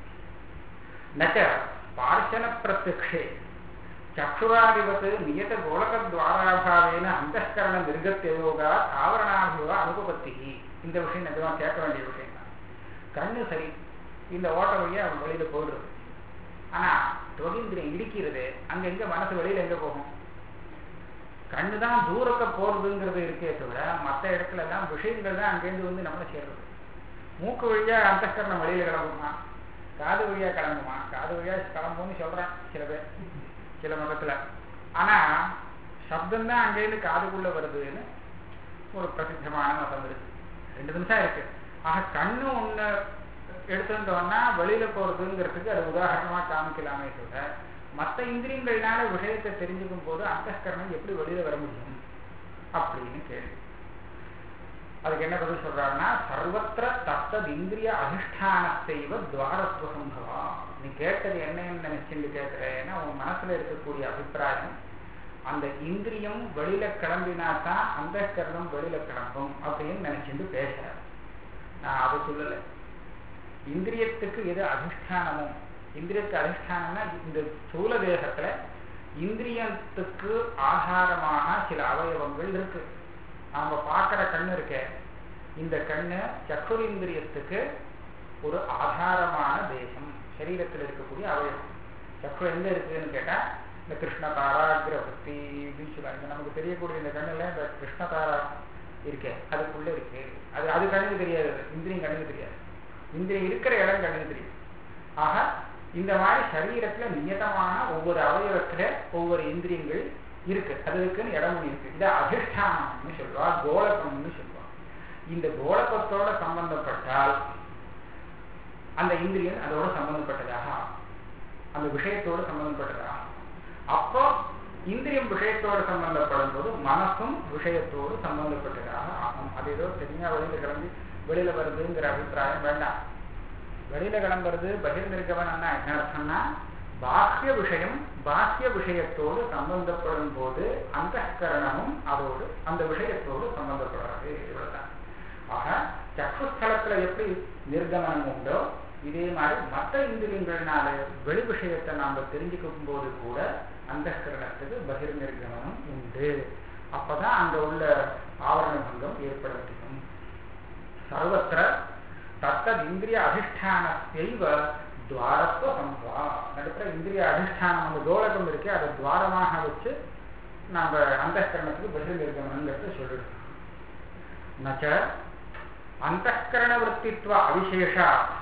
நச்ச பார்ஷன பிரத்யக்ஷே சக்ஷுராதிபத் நியத கோலகத்வாராபாவேன அந்தஸ்கரண நிர்கத்தியோகா ஆவரணாபிவ அனுபவத்தி இந்த விஷயம் நிஜமா கேட்க வேண்டிய விஷயம் தான் கண்ணு சரி இந்த ஓட்ட வழியா அவன் வெளியில போயிடுறது ஆனா தொழிந்திரம் இடிக்கிறது அங்க எங்க மனசு வெளியில எங்க போகும் கண்ணு தான் தூரக்க போறதுங்கிறது இருக்கே தவிர மற்ற இடத்துல எல்லாம் விஷயங்கள் தான் அங்கேருந்து வந்து நம்மளை சேர்றது மூக்கு வழியா அந்தஸ்கரணம் வெளியில கிளம்புமா காது வழியா கிளம்புமா காது வழியா கிளம்பும்னு சொல்றான் சில பேர் சில மதத்துல ஆனா சப்தம் தான் அங்கேருந்து காதுக்குள்ள வருதுன்னு ஒரு பிரசித்தமான மதம் இருக்கு ரெண்டு நிமிஷம் இருக்கு ஆக கண்ணு ஒண்ணு எடுத்துட்டோம்னா வெளியில போறதுங்கிறதுக்கு அது உதாரணமா காமிக்கலாமே தவிர மற்ற இந்திரியங்கள்னால விஷயத்தை தெரிஞ்சுக்கும் போது அந்தஸ்கரணம் எப்படி வெளியில வர முடியும் அப்படின்னு கேள்வி அதுக்கு என்ன பதில் சொல்றாருன்னா சர்வத்திர தத்தது இந்திரிய அதிஷ்டானத்தைவ துவாரத்துவ சம்பவா நீ கேட்டது என்னன்னு நினைச்சுட்டு கேட்கிறேன்னா உன் மனசுல இருக்கக்கூடிய அபிப்பிராயம் அந்த இந்திரியம் வெளியில கிளம்பினா தான் அந்த கரணம் வெளியில கிளம்பும் அப்படின்னு நினைச்சுட்டு பேசுற நான் அதை சொல்லலை இந்திரியத்துக்கு எது அதிஷ்டானமோ இந்திரியத்துக்கு அதிஷ்டானம்னா இந்த சூல தேகத்துல இந்திரியத்துக்கு ஆதாரமாக சில அவயவங்கள் இருக்கு நாம பார்க்கிற கண்ணு இருக்க இந்த கண்ணு சக்குரிந்திரியத்துக்கு ஒரு ஆதாரமான தேசம் சரீரத்தில் இருக்கக்கூடிய அவயவம் சக்குரு எங்க இருக்குன்னு கேட்டா இந்த கிருஷ்ண தாராகிர பக்தி அப்படின்னு சொல்லுவாங்க நமக்கு தெரியக்கூடிய இந்த கண்ணுல இந்த கிருஷ்ண தாரா இருக்கே அதுக்குள்ள இருக்கு அது அது கண்ணுக்கு தெரியாது இந்திரியம் கண்ணுக்கு தெரியாது இந்திரியம் இருக்கிற இடம் கண்ணுக்கு தெரியும் ஆக இந்த மாதிரி சரீரத்துல நியதமான ஒவ்வொரு அவயவத்துல ஒவ்வொரு இந்திரியங்கள் இருக்கு அதுக்குன்னு இடம் இருக்கு இது அதிஷ்டானம்னு சொல்லுவா கோலகம்னு சொல்லுவா இந்த கோலகத்தோட சம்பந்தப்பட்டால் அந்த இந்திரியம் அதோட சம்பந்தப்பட்டதாக ஆகும் அந்த விஷயத்தோடு சம்பந்தப்பட்டதாக அப்போ இந்திரியம் விஷயத்தோடு சம்பந்தப்படும் போது மனசும் விஷயத்தோடு சம்பந்தப்பட்டதாக ஆகும் அது ஏதோ தனியா வெளியில கிளம்பி வெளியில வருதுங்கிற அபிப்பிராயம் வேண்டாம் வெளியில கிளம்புறது பகிர்ந்திருக்கவன் என்ன அர்த்தம்னா பாக்கிய விஷயம் பாக்கிய விஷயத்தோடு சம்பந்தப்படும் போது அந்த கரணமும் அதோடு அந்த விஷயத்தோடு சம்பந்தப்படுறது இவ்வளவுதான் ஆக சக்ஷுஸ்தலத்துல எப்படி நிர்கமனம் உண்டோ இதே மாதிரி மற்ற இந்திரியங்கள்னால வெளி விஷயத்தை நாம தெரிஞ்சுக்கும் போது கூட அந்த கரணத்துக்கு பகிர் நிர்கமனம் உண்டு அப்பதான் அங்க உள்ள ஆவரண பங்கம் ஏற்பட முடியும் சர்வத்திர தத்தது இந்திரிய அதிஷ்டானத்தைவ துவாரத்துவ சம்பவா நடுப்புற இந்திரிய அதிஷ்டானம் அந்த கோலகம் இருக்கே அதை துவாரமாக வச்சு நாம அந்த கரணத்துக்கு பகிர் நிர்கமனங்கிறத சொல்லிடுறோம் நச்ச ಅಂತಃಕರಣ ವೃತ್ತಿತ್ವ ಅವಿಶೇಷ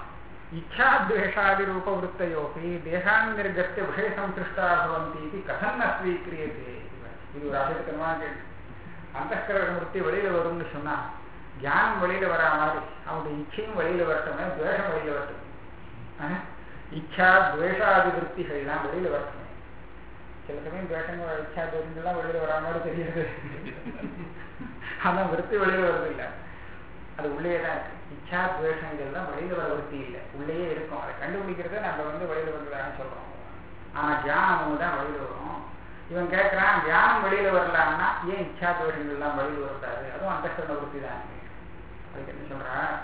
ಇಚ್ಛಾದ್ವೇಷಾದಿರೂಪವೃತ್ತಯೋಪಿ ದೇಹಾನ್ನಿರ್ಗತ್ಯ ವಿಷಯ ಸಂಸೃಷ್ಟಾ ಭವಂತಿ ಇದು ಕಥಂ ನ ಸ್ವೀಕ್ರಿಯತೆ இது ஒரு ஆசைத்தனமான கேள்வி அந்தகரண விற்பி வெளியில வரும்னு சொன்னா ஞானம் வெளியில வரா மாதிரி அவனுடைய இச்சையும் வெளியில வரட்டுமே துவேஷம் வெளியில வரட்டுமே இச்சா துவேஷாதி விற்பிகள்லாம் வெளியில வரட்டுமே சில சமயம் துவேஷங்கள் இச்சா துவேஷங்கள்லாம் வெளியில வரா மாதிரி தெரியுது அதான் விற்பி வெளியில வருது இல்லை அது உள்ளே தான் இருக்கு இச்சா துவேஷங்கள்லாம் வெளியில வர விருத்தி இல்லை உள்ளேயே இருக்கும் அதை கண்டுபிடிக்கிறத நம்ம வந்து வெளியில வருவதாக சொல்றோம் ஆனா தியானம் தான் வெளியில வரும் இவன் கேட்கிறான் தியானம் வெளியில வரலாம்னா ஏன் இச்சா துவேஷங்கள்லாம் வெளியில வரக்கூடாது அதுவும் அந்த சொன்ன விருத்தி தான் அதுக்கு என்ன சொல்றான்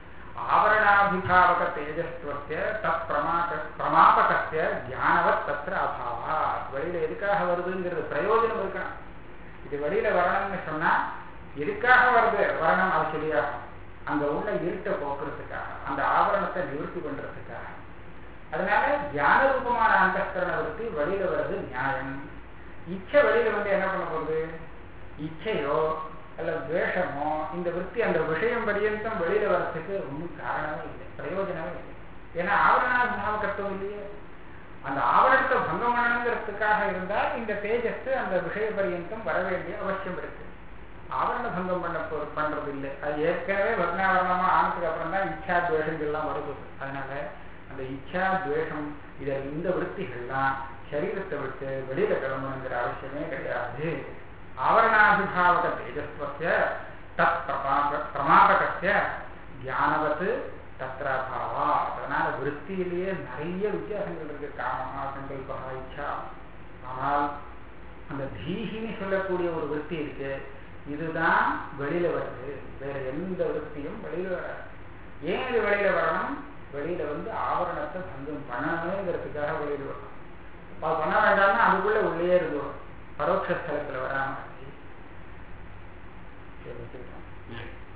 ஆவரணாபிபாவக தேஜஸ்வசிய தத் பிரமாக பிரமாபகத்திய தியானவத் தத்திர அபாவா வெளியில எதுக்காக வருதுங்கிறது பிரயோஜனம் இருக்கணும் இது வெளியில வரணும்னு சொன்னா எதுக்காக வருது வரணும் அது சொல்லியாகும் அங்க உள்ள இருட்டை போக்குறதுக்காக அந்த ஆவரணத்தை நிவர்த்தி பண்றதுக்காக அதனால தியான ரூபமான அந்தஸ்கரண விருத்தி வெளியில வர்றது நியாயம் இச்சை வெளியில வந்து என்ன பண்ண போகுது இச்சையோ அல்ல துவேஷமோ இந்த விற்பி அந்த விஷயம் பரியந்தம் வெளியில வர்றதுக்கு ஒன்றும் காரணமே இல்லை பிரயோஜனமே இல்லை ஏன்னா ஆவரணாபாவகத்துவம் இல்லையே அந்த ஆவரணத்தை பங்கம் பண்ணணுங்கிறதுக்காக இருந்தால் இந்த தேஜஸ் அந்த விஷய பரியந்தம் வர வேண்டிய அவசியம் இருக்கு ஆவரண பங்கம் பண்ண பண்றது இல்லை அது ஏற்கனவே பக்னாவரணமா ஆனதுக்கு அப்புறம் தான் இச்சா துவேஷங்கள்லாம் வருது அதனால அந்த இச்சா துவேஷம் இத இந்த விற்த்திகள்லாம் சரீரத்தை விட்டு வெளியில கிளம்பணுங்கிற அவசியமே கிடையாது ஆவரணாபிபாவக தேஜஸ்வசிய தத் பிரமாபகசிய தியானவத்து தத்ராபாவா அதனால விற்த்தியிலேயே நிறைய வித்தியாசங்கள் இருக்கு காமமா சங்கல்பா இச்சா ஆனால் அந்த தீகின்னு சொல்லக்கூடிய ஒரு விற்பி இருக்கு இதுதான் வெளியில வருது வேற எந்த விற்பியும் வெளியில வராது ஏன் இது வெளியில வரணும் வெளியில வந்து ஆவரணத்தை பங்கம் பண்ணணுங்கிறதுக்காக வெளியில வரணும் அது பண்ண வேண்டாம்னா அதுக்குள்ள உள்ளே இருக்கும் பரோட்ச ஸ்தலத்துல வராம சரி வச்சிருக்கோம்